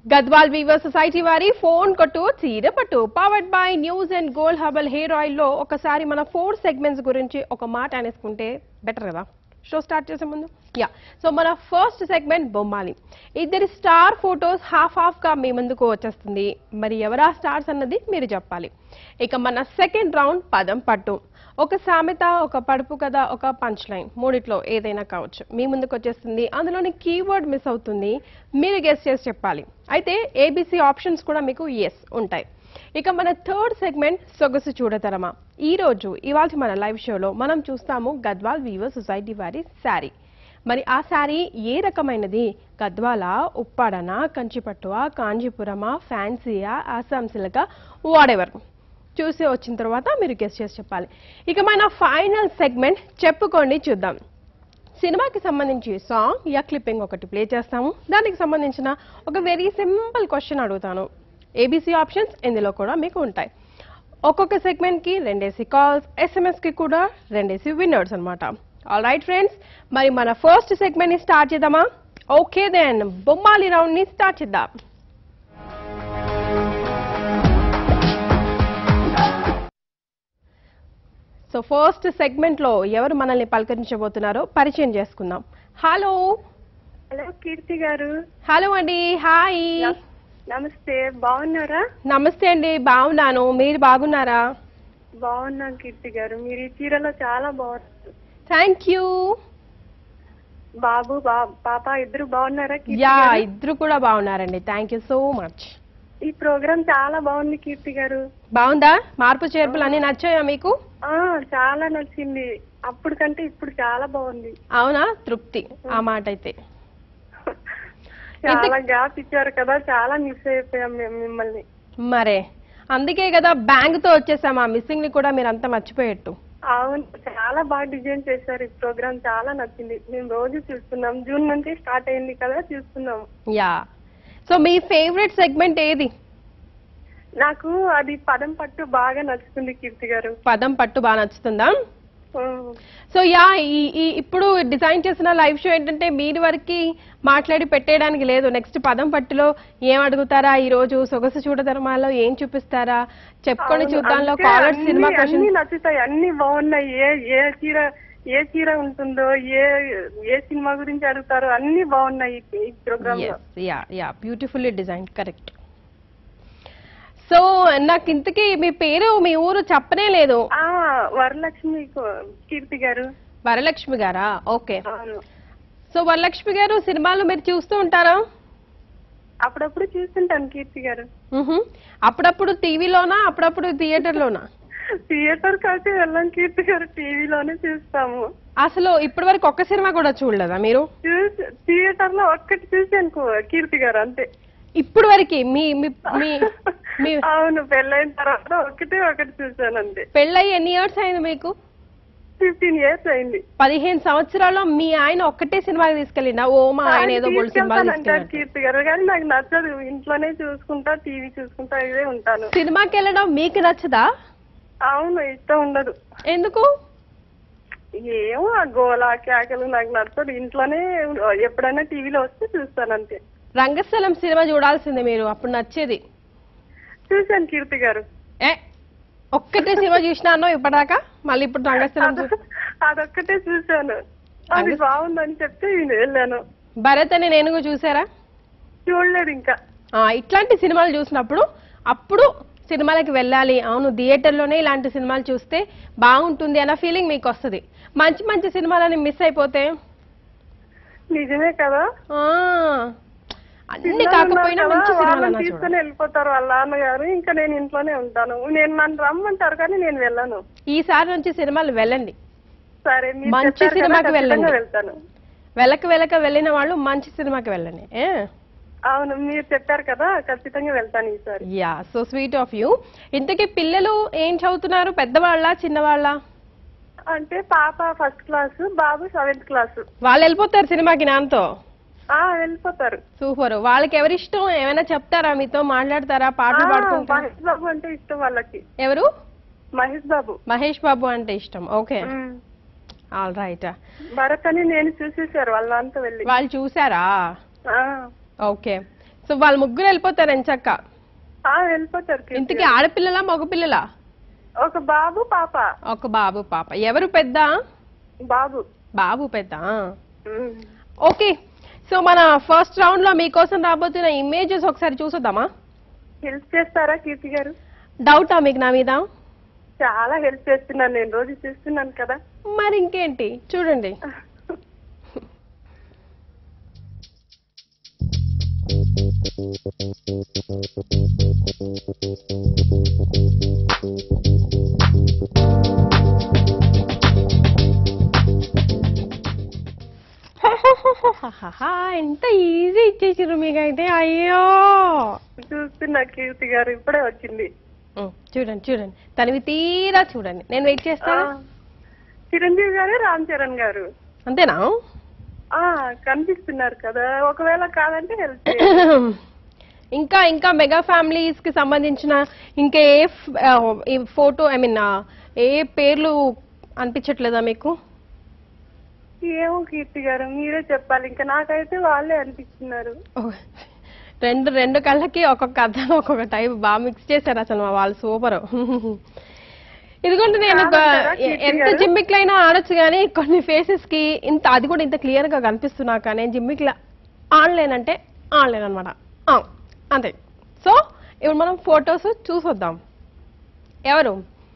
Gadwal weaver society వారి phone కొట్టు చీర పట్టు powered by news and gold herbal hair oil లో ఒకసారి మన ఫోర్ సెగ్మెంట్స్ గురించి ఒక మాట అనేసుకుంటే బెటర్ కదా షో స్టార్ట్ చేసే ముందు యా సో మన ఫస్ట్ సెగ్మెంట్ బొమ్మాలి ఇద్దరి స్టార్ ఫోటోస్ హాఫ్ హాఫ్ గా మీ ముందుకు వచ్చేస్తుంది మరి ఎవరా స్టార్స్ అన్నది మీరు చెప్పాలి ఇక మన సెకండ్ రౌండ్ పదం పట్టు ఒక సామెత ఒక పడుపు కథ ఒక పంచ్ లైన్ మూడిట్లో ఏదైనా కావచ్చు మీ ముందుకు వచ్చేస్తుంది అందులోని కీవర్డ్ మిస్ అవుతుంది మీరు గెస్ చేసి చెప్పాలి అయితే ఏబిసి ఆప్షన్స్ కూడా మీకు ఎస్ ఉంటాయి ఇక మన థర్డ్ సెగ్మెంట్ సొగసు చూడతరమా ఈ రోజు ఇవాళ మన లైవ్ షోలో మనం చూస్తాము గద్వాల్ వీవర్ సొసైటీ వారి శారీ మరి ఆ శారీ ఏ రకమైనది గద్వాల ఉప్పాడనా కంచిపట్టువా కాంజీపురమా ఫ్యాన్సీయా ఆసాం సిలక వాడెవర్ చూసి వచ్చిన తర్వాత మీరు గెస్ట్ చేసి చెప్పాలి ఇక మన ఫైనల్ సెగ్మెంట్ చెప్పుకోండి చూద్దాం సినిమాకి సంబంధించి సాంగ్ యా క్లిప్పింగ్ ఒకటి ప్లే చేస్తాము దానికి సంబంధించిన ఒక వెరీ సింపుల్ క్వశ్చన్ అడుగుతాను ఏబీసీ ఆప్షన్స్ ఇందులో కూడా మీకు ఉంటాయి ఒక్కొక్క సెగ్మెంట్ కి రెండేసి కాల్స్ ఎస్ఎంఎస్ కి కూడా రెండేసి విన్నర్స్ అనమాట ఆల్ రైట్ ఫ్రెండ్స్ మరి మన ఫస్ట్ సెగ్మెంట్ ని స్టార్ట్ చేద్దామా ఓకే దెన్ బొమ్మాలి రౌండ్ ని స్టార్ట్ చేద్దాం సో ఫస్ట్ సెగ్మెంట్ లో ఎవరు మనల్ని పలకరించబోతున్నారో పరిచయం చేసుకుందాం హలో హలో కీర్తి గారు హలో అండి హాయ్ నమస్తే బాగున్నారా నమస్తే అండి బాగున్నాను మీరు బాగున్నారా బాగున్నాం కీర్తి గారు మీరు ఈ చీరలో చాలా బాగున్నారు థ్యాంక్ యూ బాబు బా- పాప ఇద్దరు బాగున్నారా కీర్తి యా గారు? ఇద్దరు కూడా బాగున్నారండి థ్యాంక్ యూ సో మచ్ ఈ ప్రోగ్రామ్ చాలా బాగుంది కీర్తి గారు బాగుందా మార్పు చేర్పులు అన్ని నచ్చాయా మీకు ఆ చాలా నచ్చింది అప్పుడు కంటే ఇప్పుడు చాలా బాగుంది అవునా తృప్తి ఆ మాట అయితే చాలా గ్యాప్ ఇచ్చారు కదా చాలా మిస్ అయిపోయాం మేము మిమ్మల్ని మరే అందుకే కదా బ్యాంక్ తో వచ్చేసాం ఆ మిస్సింగ్ ని కూడా మీరు అంతా మర్చిపోయేట్టు అవును చాలా బాగా డిజైన్ చేశారు ఈ ప్రోగ్రామ్ చాలా నచ్చింది మేము రోజు చూస్తున్నాం జూన్ నుంచి స్టార్ట్ అయింది కదా చూస్తున్నాం యా సో మీ ఫేవరెట్ సెగ్మెంట్ ఏది నాకు అది పదం పట్టు బాగా నచ్చుతుంది కీర్తి గారు పదం పట్టు బాగా నచ్చుతుందా ఉమ్. సో యా ఈ ఈ ఇప్పుడు డిజైన్ చేసిన లైవ్ షో ఏంటంటే మీరు వరకు మాట్లాడి పెట్టేయడానికి లేదు నెక్స్ట్ పదం పట్టులో ఏం అడుగుతారా ఈ రోజు సొగసు చూడధర్మాలో ఏం చూపిస్తారా చెప్పుకొని అవును, చూద్దాంలో అందుకే కాలర్ అన్ని- సినిమా అన్ని క్వశ్చన్ నచ్చుతాయి అన్ని బాగున్నాయి ఏ ఏ చీర ఏ చీర ఉంటుందో ఏ ఏ సినిమా గురించి అడుగుతారో అన్ని బాగున్నాయి ఈ- ఈ ప్రోగ్రామ్ లో yeah yeah beautifully design correct so నాకు ఇంతకీ మీ పేరు మీ ఊరు చెప్పనే లేదు ఆ వరలక్ష్మి కో- కీర్తి గారు వరలక్ష్మి గారా ఓకే అవును సో వరలక్ష్మి గారు సినిమాలు మీరు చూస్తూ ఉంటారా అప్పుడప్పుడు చూస్తుంటాను కీర్తి గారు మ్హూ. అప్పుడప్పుడు టీవీలోనా అప్పుడప్పుడు థియేటర్లోనా థియేటర్ కలిసి వెళ్ళాం కీర్తి గారు టీవీలోనే చూస్తాము అసలు ఇప్పటి వరకు ఒక్క సినిమా కూడా చూడలేదా మీరు చూసి థియేటర్ లో ఒక్కటి చూసాను కో- కీర్తి గారు అంతే ఇప్పుడు వరకు మీ మీ మీ మీ అవును పెళ్ళైన తర్వాత ఒకటి ఒకటి చూసాను అంతే పెళ్ళయి ఎన్ని ఇయర్స్ అయింది మీకు ఫిఫ్టీన్ ఇయర్స్ అయింది పదిహేను సంవత్సరాల్లో మీ ఆయన ఒక్కటే సినిమాకి తీసుకెళ్ళిందా ఓ మా ఆయన ఏదో బోల్ సినిమాలు తీసుకెళ్తానంటారు తీసుకెళ్ళారు కీర్తి గారు కానీ నాకు నచ్చదు ఇంట్లోనే చూసుకుంటా టీవీ చూసుకుంటా ఇదే ఉంటాను సినిమాకి వెళ్ళడం మీకు నచ్చదా అవును ఇష్టం ఉండదు ఎందుకు ఏమో ఆ గోల కేకలు నాకు నచ్చదు ఇంట్లోనే ఎప్పుడైనా టీవీలో వస్తే చూస్తాను అంతే రంగస్థలం సినిమా చూడాల్సిందే మీరు అప్పుడు నచ్చేది చూశాను కీర్తి గారు ఏ ఒక్కటే సినిమా చూసినాను ఇప్పటిదాకా మళ్ళీ ఇప్పుడు రంగస్థలం చూ- అద- అదొక్కటే చూశాను అది బాగుందని చెప్తే నేను వెళ్ళాను భరత్ అని నేను చూసారా చూడలేదు ఇంకా ఆ, ఇట్లాంటి సినిమాలు చూసినప్పుడు అప్పుడు సినిమాలకి వెళ్ళాలి అవును థియేటర్లోనే ఇలాంటి సినిమాలు చూస్తే బాగుంటుంది అన్న ఫీలింగ్ మీకు వస్తుంది మంచి మంచి సినిమాలని మిస్ అయిపోతే నిజమే కదా ఆ, అన్ని కాకపోయినా పిల్లలు మంచి ఉన్నారు కదా, సినిమాలు వాళ్ళని అన్నా చూడాలి. తీసుకొని వెళ్ళిపోతారు వాళ్ళ నాన్నగారు ఇంకా నేను ఇంట్లోనే ఉంటాను నేను నన్ను రమ్మంటారు కానీ నేను వెళ్ళను ఈసారి నుంచి సినిమాలు వెళ్ళండి సరే మీరు మంచి చెప్పారు కదా, సినిమాకి ఖచ్చితంగా వెళ్ళండి. వెళ్తాను వెళ్ళక వెళ్ళక వెళ్ళిన వాళ్ళు మంచి సినిమాకి వెళ్ళండి ఏ అవును మీరు చెప్పారు కదా ఖచ్చితంగా వెళ్తాను ఈసారి yeah so sweet of you ఇంతకీ పిల్లలు ఏం చదువుతున్నారు పెద్దవాళ్ళ చిన్నవాళ్ళ అంటే పాప ఫస్ట్ క్లాస్ బాబు సెవెంత్ క్లాస్ వాళ్ళు వెళ్ళిపోతారు సినిమాకి నాన్నతో ఆ వెళ్ళిపోతారు సూపర్ వాళ్ళకి ఎవరి ఇష్టం ఏమైనా చెప్తారా మీతో మాట్లాడతారా పాటలు ఆ, పాడుకుంటారా మహేష్ బాబు అంటే ఇష్టం వాళ్ళకి ఎవరు మహేష్ బాబు మహేష్ బాబు అంటే ఇష్టం okay um. All right Bharat అని నేను చూసేసారు వాళ్ళ నాన్నతో వెళ్ళి వాళ్ళు చూసారా ఆ, ఓకే సో వాళ్ళు ముగ్గురు వెళ్ళిపోతారు ఎంచక్క ఆ వెళ్ళిపోతారు కీర్తి ఇంతకీ గారు. ఆడపిల్లలా మగపిల్లలా ఒక బాబు పాప ఒక బాబు పాప ఎవరు పెద్ద బాబు బాబు పెద్ద ఉమ్. ఓకే సో మన ఫస్ట్ రౌండ్ లో మీకోసం రాబోతున్న ఇమేజెస్ ఒకసారి చూసొద్దామా హెల్ప్ చేస్తారా కీర్తి గారు డౌటా మీకు నా మీద చాలా హెల్ప్ చేస్తున్నాను నేను రోజు చూస్తున్నాను కదా మరి ఇంకేంటి చూడండి ఎంత ఈజీ ఇచ్చేసారు మీకైతే అయ్యో చూస్తున్నా కీర్తి గారు ఇప్పుడే వచ్చింది ఉం, చూడండి చూడండి తనవి తీరా చూడండి నేను వెయిట్ ఆ, చేస్తాను చిరంజీవి గారు రామ్ చరణ్ గారు అంతేనా ఆ కనిపిస్తున్నారు కదా ఒకవేళ కాదంటే హెల్ప్ ఇంకా ఇంకా మెగా ఫ్యామిలీస్ కి సంబంధించిన ఇంకా ఏ ఫ్- ఆ, ఈ ఫోటో ఐ మీన్ ఏ పేర్లు అనిపించట్లేదా మీకు ఏమో కీర్తి గారు మీరే చెప్పాలి ఇంకా నాకైతే వాళ్ళే అనిపిస్తున్నారు ఓ, రెండు రెండు కళ్ళకి ఒక్కొక్క అర్థం ఒక్కొక్క టైప్ బాగా మిక్స్ చేశారు అసలు మా వాళ్ళు సూపర్ ఇదిగోండి నేను ఒక- కాదంటారా కీర్తి ఎంత గారు? జిమ్మిక్లైనా ఆడొచ్చు కానీ కొన్ని ఫేసెస్ కి ఇంత అది కూడా ఇంత క్లియర్ గా కనిపిస్తున్నా కానీ జిమ్మిక్ల ఆడలేనంటే ఆడలేను అనమాట అంతే సో ఇప్పుడు మనం ఫొటోస్ చూసొద్దాం ఎవరు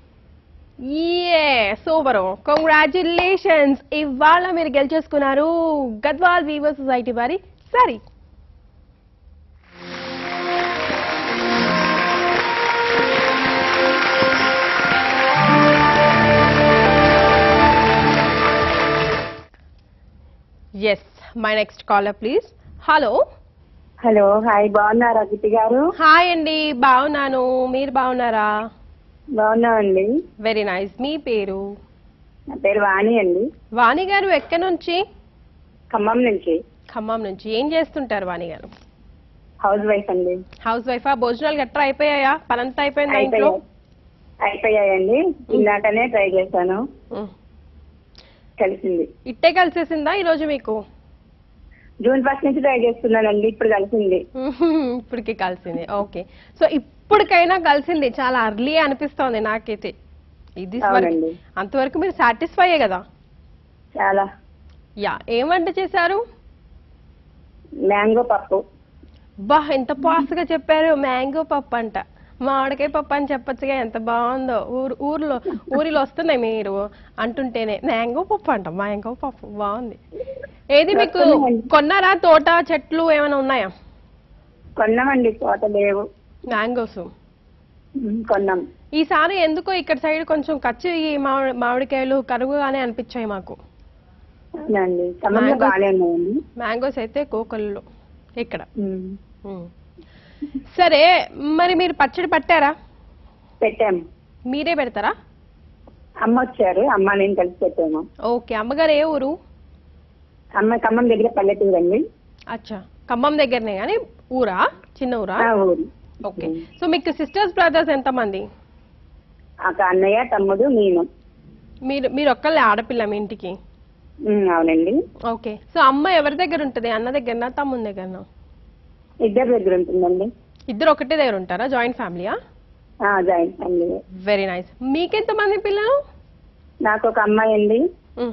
ఏ సూపర్ కంగ్రాచులేషన్స్ ఇవాళ మీరు గెలిచేసుకున్నారు గద్వాల్ వీవర్ సొసైటీ వారి సరి yes my next caller please hello hello hi బాగున్నారా గిట్టి గారు హాయ్ అండి బాగున్నాను మీరు బాగున్నారా బాగున్నామండి వెరీ నైస్ మీ పేరు నా పేరు వాణి అండి వాణి గారు ఎక్కడి నుంచి ఖమ్మం నుంచి ఖమ్మం నుంచి ఏం చేస్తుంటారు వాణి గారు హౌస్ వైఫ్ అండి హౌస్ వైఫా భోజనాలు గట్రా అయిపోయాయా పనంతా అయిపోయిందా ఇంట్లో అయిపోయాయి అయిపోయాయండి ఇందాకనే ట్రై చేశాను ఉమ్. కలిసింది ఇట్టే కలిసేసిందా ఈరోజు మీకు జూన్ ఫస్ట్ నుంచి ట్రై చేస్తున్నానండి ఇప్పుడు కలిసింది ఉహుం, ఇప్పటికి కలిసింది ఓకే సో ఇప్పటికైనా కలిసింది చాలా అర్లీ అనిపిస్తోంది నాకైతే ఇది అవునండి. అంతవరకు మీరు సాటిస్ఫై కదా చాలా యా ఏం వంట చేశారు మ్యాంగో పప్పు బా ఎంత పాస్ గా చెప్పారు మ్యాంగో పప్పు అంట మామిడికాయ పప్పు అని చెప్పొచ్చుగా ఎంత బాగుందో ఊరు ఊర్లో ఊరిలో వస్తున్నాయి మీరు అంటుంటేనే మ్యాంగో పప్పు అంట మ్యాంగో పప్పు బాగుంది ఏది మీకు కొన్నారా తోట చెట్లు ఏమైనా ఉన్నాయా కొన్నామండి తోట లేవు మ్యాంగోస్ ఉమ్, కొన్నాం ఈసారి ఎందుకో ఇక్కడ సైడ్ కొంచెం కచ్చి ఈ మామిడి మామిడికాయలు కరుగుగానే అనిపించాయి మాకు అవునండి ఖమ్మంలో Mangoes. బాగానే ఉన్నాయండి మ్యాంగోస్ అయితే కోకల్లో ఇక్కడ ఉమ్, ఉమ్. సరే మరి మీరు పచ్చడి పట్టారా పెట్టాం మీరే పెడతారా అమ్మ వచ్చారు అమ్మ నేను కలిసి పెట్టాము ఓకే అమ్మగారు ఏ ఊరు అమ్మ ఖమ్మం దగ్గర పల్లెటూరు అండి అచ్చా ఖమ్మం దగ్గరనే కానీ ఊరా చిన్న ఊరా ఆ ఊరు ఓకే సో మీకు సిస్టర్స్ బ్రదర్స్ ఎంతమంది ఒక అన్నయ్య తమ్ముడు నేను మీరు మీరు ఒక్కళ్ళే ఆడపిల్ల మీ ఇంటికి ఉమ్, అవునండి ఓకే సో అమ్మ ఎవరి దగ్గర ఉంటుంది అన్న దగ్గరనా తమ్ముని దగ్గరనా ఇద్దరి దగ్గర ఉంటుందండి ఇద్దరు ఒకటే దగ్గర ఉంటారా జాయింట్ ఫ్యామిలీయా ఆ, జాయింట్ ఫ్యామిలీ వెరీ నైస్ మీకెంతమంది పిల్లలు నాకు ఒక అమ్మాయి అండి ఉమ్.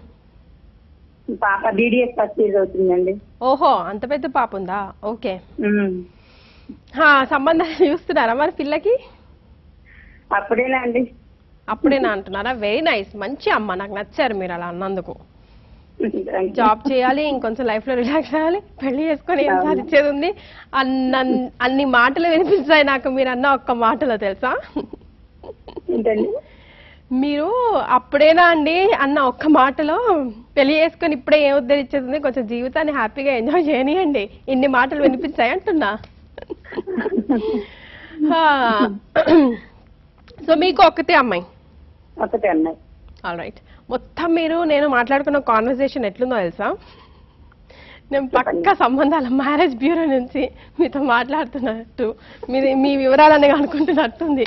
పాప బీడీఎస్ ఫస్ట్ ఇయర్ అవుతుందండి ఓహో అంత పెద్ద పాప ఉందా ఓకే ఉమ్. హా, సంబంధాలు చూస్తున్నారా మరి పిల్లకి అప్పుడేనా అండి అప్పుడేనా అంటున్నారా వెరీ నైస్ మంచి అమ్మ నాకు నచ్చారు మీరు అలా అన్నందుకు Thank you. జాబ్ చేయాలి ఇంకొంచెం లైఫ్ లో రిలాక్స్ అవ్వాలి పెళ్లి చేసుకొని ఏం సాధించేది ఉంది అన్న అన్ని మాటలు వినిపిస్తాయి నాకు మీరు అన్న ఒక్క మాటలో తెలుసా ఏంటండి మీరు అప్పుడేనా అండి అన్న ఒక్క మాటలో పెళ్లి చేసుకొని ఇప్పుడే ఏం ఉద్ధరించేది ఉంది కొంచెం జీవితాన్ని హ్యాపీగా ఎంజాయ్ చేయనియండి ఇన్ని మాటలు వినిపిస్తాయి అంటున్నా సో మీకు ఒక్కతే అమ్మాయి ఒకటే అమ్మాయి ఆల్ రైట్ మొత్తం మీరు నేను మాట్లాడుకున్న కాన్వర్సేషన్ ఎట్లుందో తెలుసా నేను పక్క సంబంధాల మ్యారేజ్ బ్యూరో నుంచి మీతో మాట్లాడుతున్నట్టు మీ మీ వివరాలనే అనుకుంటున్నట్టుంది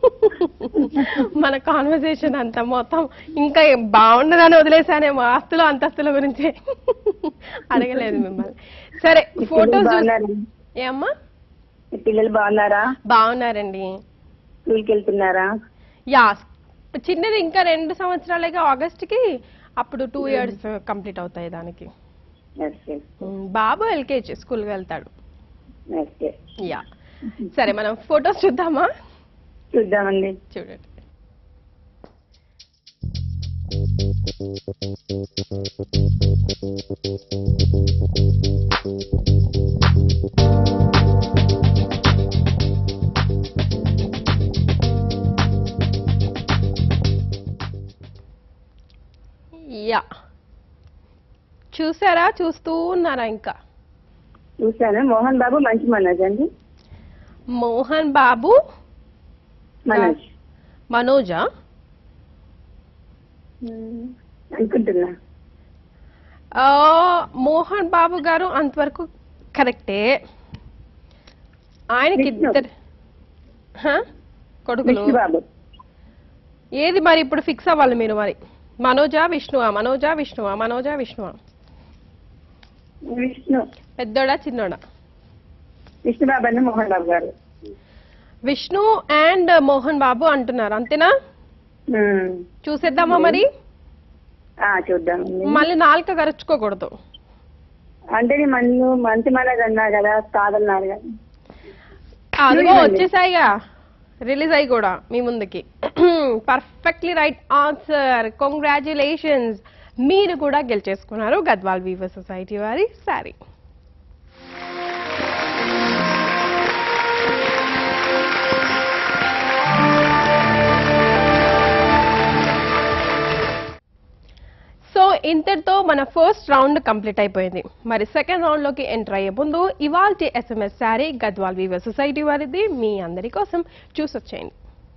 మన కాన్వర్సేషన్ అంతా మొత్తం ఇంకా బాగుండదని వదిలేసానేమో ఆస్తులు అంతస్తుల గురించి అడగలేదు మిమ్మల్ని సరే ఫోటోస్ బాగున్నారండి ఏమ్మా మీ పిల్లలు బాగున్నారా బాగున్నారండి స్కూల్కి వెళ్తున్నారా యా చిన్నది ఇంకా రెండు సంవత్సరాలుగా ఆగస్ట్కి అప్పుడు టూ ఇయర్స్ కంప్లీట్ అవుతాయి దానికి ఎస్ ఎస్ ఉమ్, బాబు ఎల్కేజీ స్కూల్కి వెళ్తాడు ఎస్ ఎస్ యా సరే మనం ఫొటోస్ చూద్దామా చూద్దామండి చూడండి యా చూసారా చూస్తూ ఉన్నారా ఇంకా చూసాను మోహన్ బాబు మంచి మనోజ్ అండి మోహన్ బాబు మనోజ్ మనోజా అనుకుంటున్నా ఆ, మోహన్ బాబు గారు అంతవరకు కరెక్టే ఆయనకి విష్ణు. ఇద్దరు హ? కొడుకులు విష్ణు బాబు ఏది మరి ఇప్పుడు ఫిక్స్ అవ్వాలి మీరు మరి మనోజా విష్ణువా మనోజా విష్ణువా మనోజా విష్ణువా విష్ణు పెద్దోడా చిన్నోడా విష్ణు బాబు అండి మోహన్ బాబు గారు విష్ణు అండ్ మోహన్ బాబు అంటున్నారు అంతేనా ఉమ్. చూసేద్దామా మరి ఆ, చూద్దామండి మళ్ళీ నాలుక గరుచుకోకూడదు అంటే నీ మన్ను మంచి మనోజ్ అన్నా కదా కాదన్నారు కదా అదిగో చూడండి. వచ్చేసాయిగా రిలీజ్ అయ్యి కూడా మీ ముందుకి పర్ఫెక్ట్లీ రైట్ ఆన్సర్ కంగ్రాచులేషన్స్ మీరు కూడా గెలిచేసుకున్నారు గద్వాల్ వీవర్ సొసైటీ వారి సారీ సో ఇంతటితో మన ఫస్ట్ రౌండ్ కంప్లీట్ అయిపోయింది మరి సెకండ్ రౌండ్ లోకి ఎంటర్ అయ్యే ముందు ఇవాల్టి SMS sari Gadwal weaver society వారిది మీ అందరి కోసం చూసొచ్చేయండి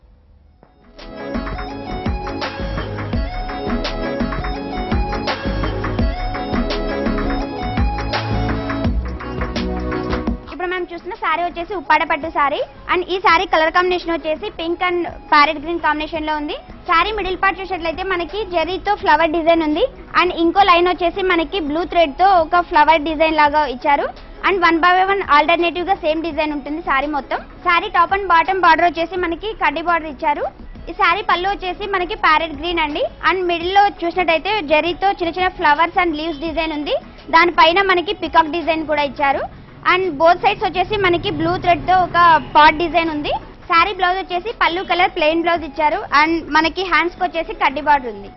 ఇప్పుడు మనం చూస్తున్న శారీ వచ్చేసి ఉప్పాడ పట్టు శారీ అండ్ ఈ శారీ కలర్ కాంబినేషన్ వచ్చేసి pink and parrot green combination లో ఉంది శారీ మిడిల్ పార్ట్ చూసినట్లయితే మనకి జెరీతో ఫ్లవర్ డిజైన్ ఉంది అండ్ ఇంకో లైన్ వచ్చేసి మనకి బ్లూ థ్రెడ్ తో ఒక ఫ్లవర్ డిజైన్ లాగా ఇచ్చారు and one by one alternative గా సేమ్ డిజైన్ ఉంటుంది శారీ మొత్తం sari top and bottom border వచ్చేసి మనకి కడ్డీ బార్డర్ ఇచ్చారు ఈ శారీ పళ్ళు వచ్చేసి మనకి ప్యారెట్ గ్రీన్ అండి అండ్ మిడిల్ లో చూసినట్టయితే జెరీతో చిన్న చిన్న ఫ్లవర్స్ అండ్ లీవ్స్ డిజైన్ ఉంది దానిపైన మనకి పికాక్ డిజైన్ కూడా ఇచ్చారు అండ్ బోత్ సైడ్స్ వచ్చేసి మనకి బ్లూ థ్రెడ్ తో ఒక పాట్ డిజైన్ ఉంది శారీ బ్లౌజ్ వచ్చేసి పళ్ళు కలర్ ప్లెయిన్ బ్లౌజ్ ఇచ్చారు అండ్ మనకి హ్యాండ్స్ కి వచ్చేసి కడ్డీ బార్డర్ ఉంది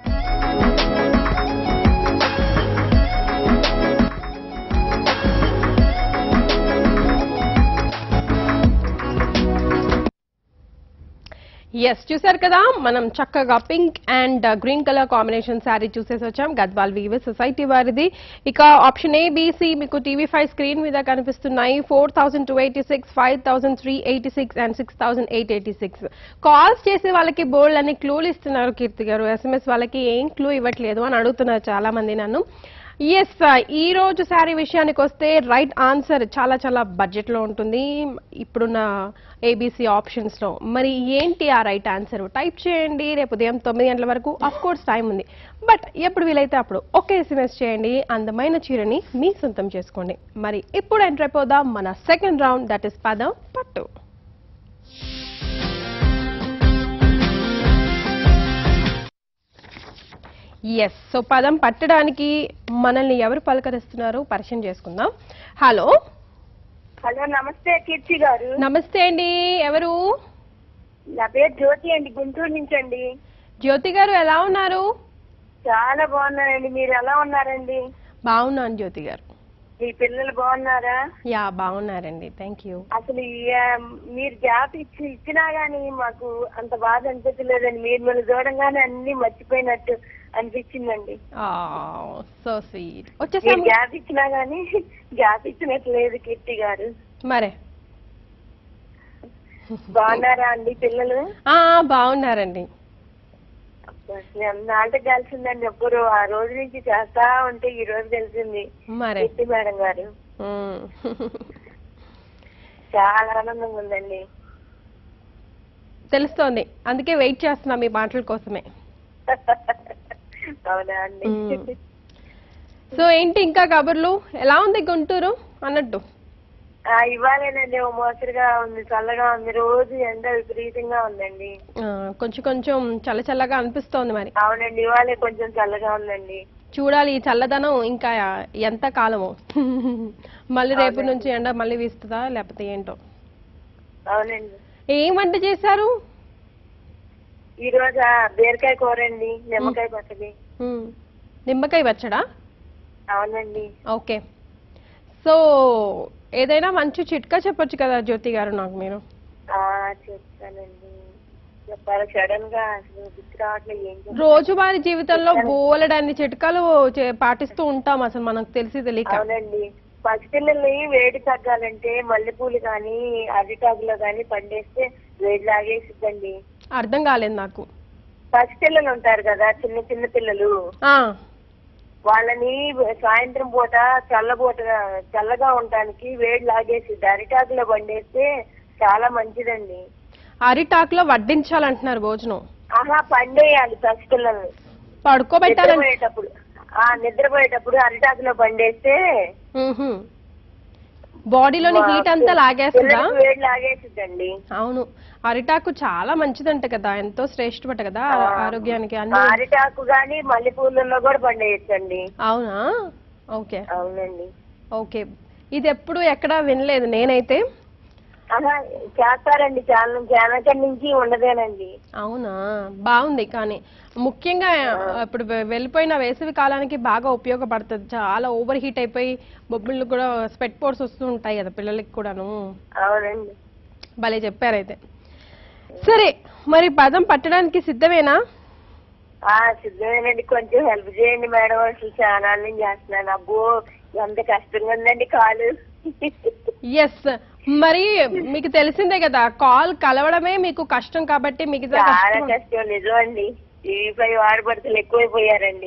ఎస్ చూసారు కదా మనం చక్కగా pink and green colour combination sari చూసేసి వచ్చాం గద్వాల్ వీవర్ సొసైటీ వారిది ఇక ఆప్షన్ ఏ బీసీ మీకు టీవీ ఫైవ్ స్క్రీన్ మీద కనిపిస్తున్నాయి four thousand two eighty six five thousand three eighty six and six thousand eight eighty six calls చేసే వాళ్ళకి బోల్డ్ అని క్లూలు ఇస్తున్నారు కీర్తి గారు ఎస్ఎంఎస్ వాళ్ళకి ఏం క్లూ ఇవ్వట్లేదు అని అడుగుతున్నారు చాలా మంది నన్ను ఎస్ ఈ రోజు శారీ విషయానికి వస్తే రైట్ ఆన్సర్ చాలా చాలా బడ్జెట్ లో ఉంటుంది ఇప్పుడున్న ఏబీసీ ఆప్షన్స్ లో మరి ఏంటి ఆ రైట్ ఆన్సర్ టైప్ చేయండి రేపు ఉదయం తొమ్మిది గంటల వరకు అఫ్ కోర్స్ టైం ఉంది బట్ ఎప్పుడు వీలైతే అప్పుడు ఒకే ఎస్ఎంఎస్ చేయండి అందమైన చీరని మీ సొంతం చేసుకోండి మరి ఇప్పుడు ఎంటర్ అయిపోదాం మన సెకండ్ రౌండ్ దట్ ఇస్ పదం పట్టు ఎస్ సో పదం పట్టడానికి మనల్ని ఎవరు పలకరిస్తున్నారు పరిచయం చేసుకుందాం హలో హలో నమస్తే కీర్తి గారు నమస్తే అండి ఎవరు నా పేరు జ్యోతి అండి గుంటూరు నుంచి అండి జ్యోతి గారు ఎలా ఉన్నారు చాలా బాగున్నానండి మీరు ఎలా ఉన్నారండి బాగున్నాను జ్యోతి గారు మీ పిల్లలు బాగున్నారా యా బాగున్నారండి థ్యాంక్ యూ అసలు ఈ, ఆ, మీరు గ్యాప్ ఇచ్చి ఇచ్చినా గానీ మాకు అంత బాధ అనిపించలేదండి మీరు మిమ్మల్ని చూడంగానే అన్ని మర్చిపోయినట్టు అనిపించిందండి సో స్వీట్ మీరు వచ్చేసాము గ్యాప్ ఇచ్చినా గానీ గ్యాప్ ఇచ్చినట్టు లేదు కీర్తి గారు మరే బాగున్నారా అండి పిల్లలు ఆ, బాగున్నారండి నాటకు కలిసిందండి ఒక్కరు ఆ రోజు నుంచి చేస్తా ఉంటే ఈ రోజు కలిసింది మరే కీర్తి మేడం గారు మ్మ్. చాలా ఆనందంగా ఉందండి తెలుస్తోంది అందుకే వెయిట్ చేస్తున్నా మీ మాటల కోసమే అవునా అండి మ్మ్. సో ఏంటి ఇంకా కబుర్లు ఎలా ఉంది గుంటూరు అన్నట్టు ఆ, ఇవ్వాలేనండి ఓ మోసరిగా ఉంది చల్లగా ఉంది రోజు ఎండ విపరీతంగా ఉందండి ఆ, కొంచెం కొంచెం చల్ల చల్లగా అనిపిస్తోంది మరి అవునండి ఇవాళే కొంచెం చల్లగా ఉందండి చూడాలి ఈ చల్లదనం ఇంకా ఎంత కాలము మళ్ళీ రేపు నుంచి ఎండ మళ్ళీ వీస్తుందా లేకపోతే ఏంటో అవునండి ఏం వంట చేశారు ఈ రోజు ఆ బీరకాయ కూర అండి నిమ్మకాయ పచ్చడి ఉమ్, నిమ్మకాయ పచ్చడా అవునండి ఓకే సో ఏదైనా మంచి చిట్కా చెప్పొచ్చు కదా జ్యోతి గారు నాకు మీరు ఆ చెప్తానండి చెప్పాలి సడన్ గా అసలు గుర్తు రావట్లేదు ఏం చెప్పాలి. రోజువారీ జీవితంలో బోలెడన్ని చిట్కాలు చే- పాటిస్తూ ఉంటాం అసలు మనకు తెలిసి తెలియక అవునండి పసిపిల్లల్ని వేడి తగ్గాలంటే మల్లెపూలు కానీ అరిటాకులో కానీ పండేస్తే వేడి లాగేసిద్దండి అర్థం కాలేదు నాకు పసిపిల్లలు ఉంటారు కదా చిన్న చిన్న పిల్లలు ఆ వాళ్ళని సాయంత్రం పూట చల్లబూట చల్లగా ఉండటానికి వేడి లాగేసిద్ది అరిటాకులో పండేస్తే చాలా మంచిదండి అరిటాకులో వడ్డించాలంటున్నారు భోజనం ఆహా పండేయాలి పసిపిల్లల్ని పడుకోబెట్టాలంటే నిద్రపోయేటప్పుడు ఆ నిద్రపోయేటప్పుడు అరిటాకులో పండేస్తే మ్మ్హ్మ్. బాడీలోని హీట్ అంతా లాగేస్తుందా పిల్లలకి వేడి లాగేసిద్దండి అవును అరిటాకు చాలా మంచిదంట కదా ఎంతో శ్రేష్టమట కదా ఆరోగ్యానికి అన్ని అరిటాకు గాని మల్లెపూలలో కూడా పండేయచ్చండి అవునా ఓకే అవునండి ఓకే ఇది ఎప్పుడు ఎక్కడా వినలేదు నేనైతే ఆహా చేస్తారండి చాలా చాలా నుంచి ఉండదేనండి అవునా బాగుంది కానీ ముఖ్యంగా ఇప్పుడు వె- వెళ్ళిపోయిన వేసవి కాలానికి బాగా ఉపయోగపడుతుంది చాలా ఓవర్ హీట్ అయిపోయి బొబ్బులు కూడా స్పెట్ పోర్స్ వస్తూ ఉంటాయి కదా పిల్లలకి కూడాను అవునండి భలే చెప్పారైతే సరే మరి పదం పట్టడానికి సిద్ధమేనా ఆ సిద్ధమేనండి కొంచెం హెల్ప్ చేయండి మేడం అసలు చాలా నేను చేస్తున్నాను అబ్బో ఎంత కష్టంగా ఉందండి కాలు ఎస్ మరి మీకు తెలిసిందే కదా కాల్ కలవడమే మీకు కష్టం కాబట్టి మిగతా చాలా కష్టం కష్టం నిజం అండి టీవీ పై వాడబడుతులు ఎక్కువైపోయారండి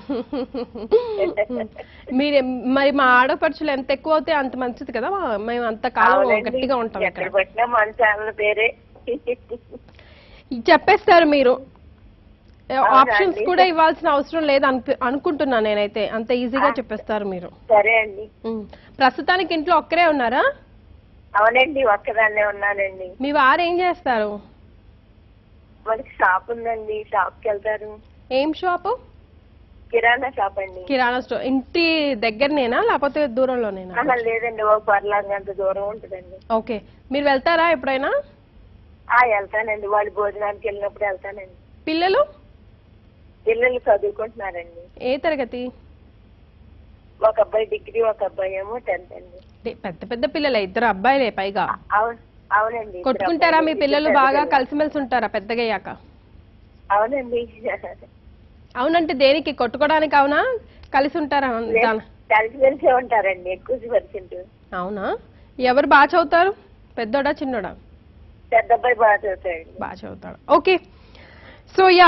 మీరు మరి మా ఆడపడుచులు ఎంత ఎక్కువ అవుతే అంత మంచిది కదా మా- మేము అంత కాలం అవునండి. గట్టిగా ఉంటాం ఎక్కడ ఇక్కడ పట్టినా మన ఛానల్ పేరే చెప్పేస్తారు మీరు అవునా ఆప్షన్స్ అండి? కూడా ఇవ్వాల్సిన అవసరం లేదు అనిపి- అనుకుంటున్నా నేనైతే అంత ఈజీగా చెప్పేస్తారు మీరు సరే అండి ఉమ్. ప్రస్తుతానికి ఇంట్లో ఒక్కరే ఉన్నారా అవునండి ఒక్కదాన్నే ఉన్నానండి మీ వారు ఏం చేస్తారు మనకి షాప్ ఉందండి షాప్ కి వెళ్తారు ఏం షాపు కిరాణా షాప్ అండి కిరాణా స్టోర్ ఇంటి దగ్గరనేనా లేకపోతే దూరంలోనేనా ఆహా, లేదండి ఒక పర్లాంగ అంత దూరం ఉంటుందండి ఓకే మీరు వెళ్తారా ఎప్పుడైనా ఆ వెళ్తానండి వాళ్ళు భోజనానికి వెళ్ళినప్పుడు వెళ్తానండి పిల్లలు పిల్లలు చదువుకుంటున్నారండి ఏ తరగతి ఒక అబ్బాయి డిగ్రీ ఒక అబ్బాయి ఏమో టెన్త్ అండి డే- పెద్ద పెద్ద పిల్లలే ఇద్దరు అబ్బాయిలే పైగా అవును అవునండి ఇద్దరు కొట్టుకుంటారా మీ అబ్బాయిలు, పిల్లలు ఇద్దరు బాగా పిల్లలు. కలిసిమెలిసి ఉంటారా పెద్దగా అయ్యాక అవునండి అవునంటే దేనికి కొట్టుకోవడానికి అవునా కలిసి ఉంటారా దాని- కలిసిమెలిసే ఉంటారండి ఎక్కువ పర్సెంట్ అవునా ఎవరు బాగా చదువుతారు పెద్దోడా చిన్నోడా పెద్ద అబ్బాయి బాగా చదువుతాడండి బాగా చదువుతాడు ఓకే సో యా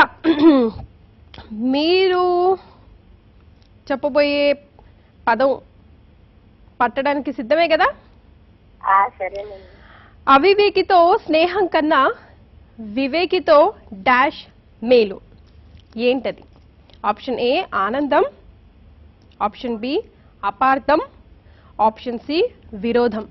మీరు చెప్పబోయే పదం పట్టడానికి సిద్ధమే కదా ఆ సరేనండి అవివేకితో స్నేహం కన్నా వివేకితో డాష్ మేలు ఏంటది ఆప్షన్ ఏ ఆనందం ఆప్షన్ బి అపార్థం ఆప్షన్ సి విరోధం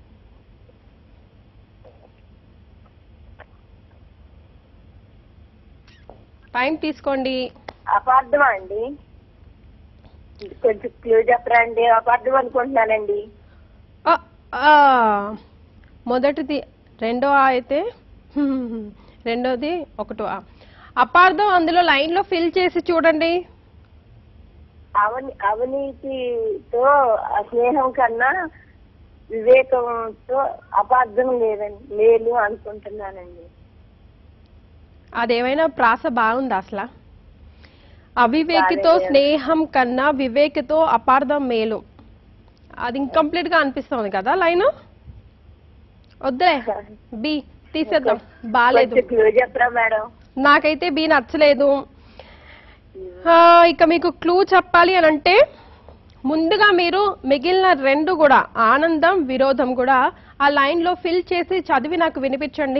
టైం తీసుకోండి అపార్థమా అండి కొంచెం క్లూ చెప్పరా అండి అపార్థం అనుకుంటున్నానండి ఆ, ఆ, మొదటిది రెండో ఆ అయితే రెండోది ఒకటో ఆ. అపార్థం అందులో లైన్ లో ఫిల్ చేసి చూడండి అవని అవినీతితో ఆ స్నేహం కన్నా వివేకంతో అపార్థం లేదండి మేలు అనుకుంటున్నానండి అదేమైనా ప్రాస బాగుందా అసలు అవివేకితో బాలేదు. స్నేహం కన్నా వివేకితో అపార్థం మేలు అది ఇంకంప్లీట్ గా అనిపిస్తుంది కదా లైన్ వద్దే బి తీసేద్దాం బాలేదు కొంచెం క్లూ చెప్పరా మేడం నాకైతే బి నచ్చలేదు ఆ, ఇక మీకు క్లూ చెప్పాలి అని అంటే ముందుగా మీరు మిగిలిన రెండు కూడా ఆనందం విరోధం కూడా ఆ లైన్ లో ఫిల్ చేసి చదివి నాకు వినిపించండి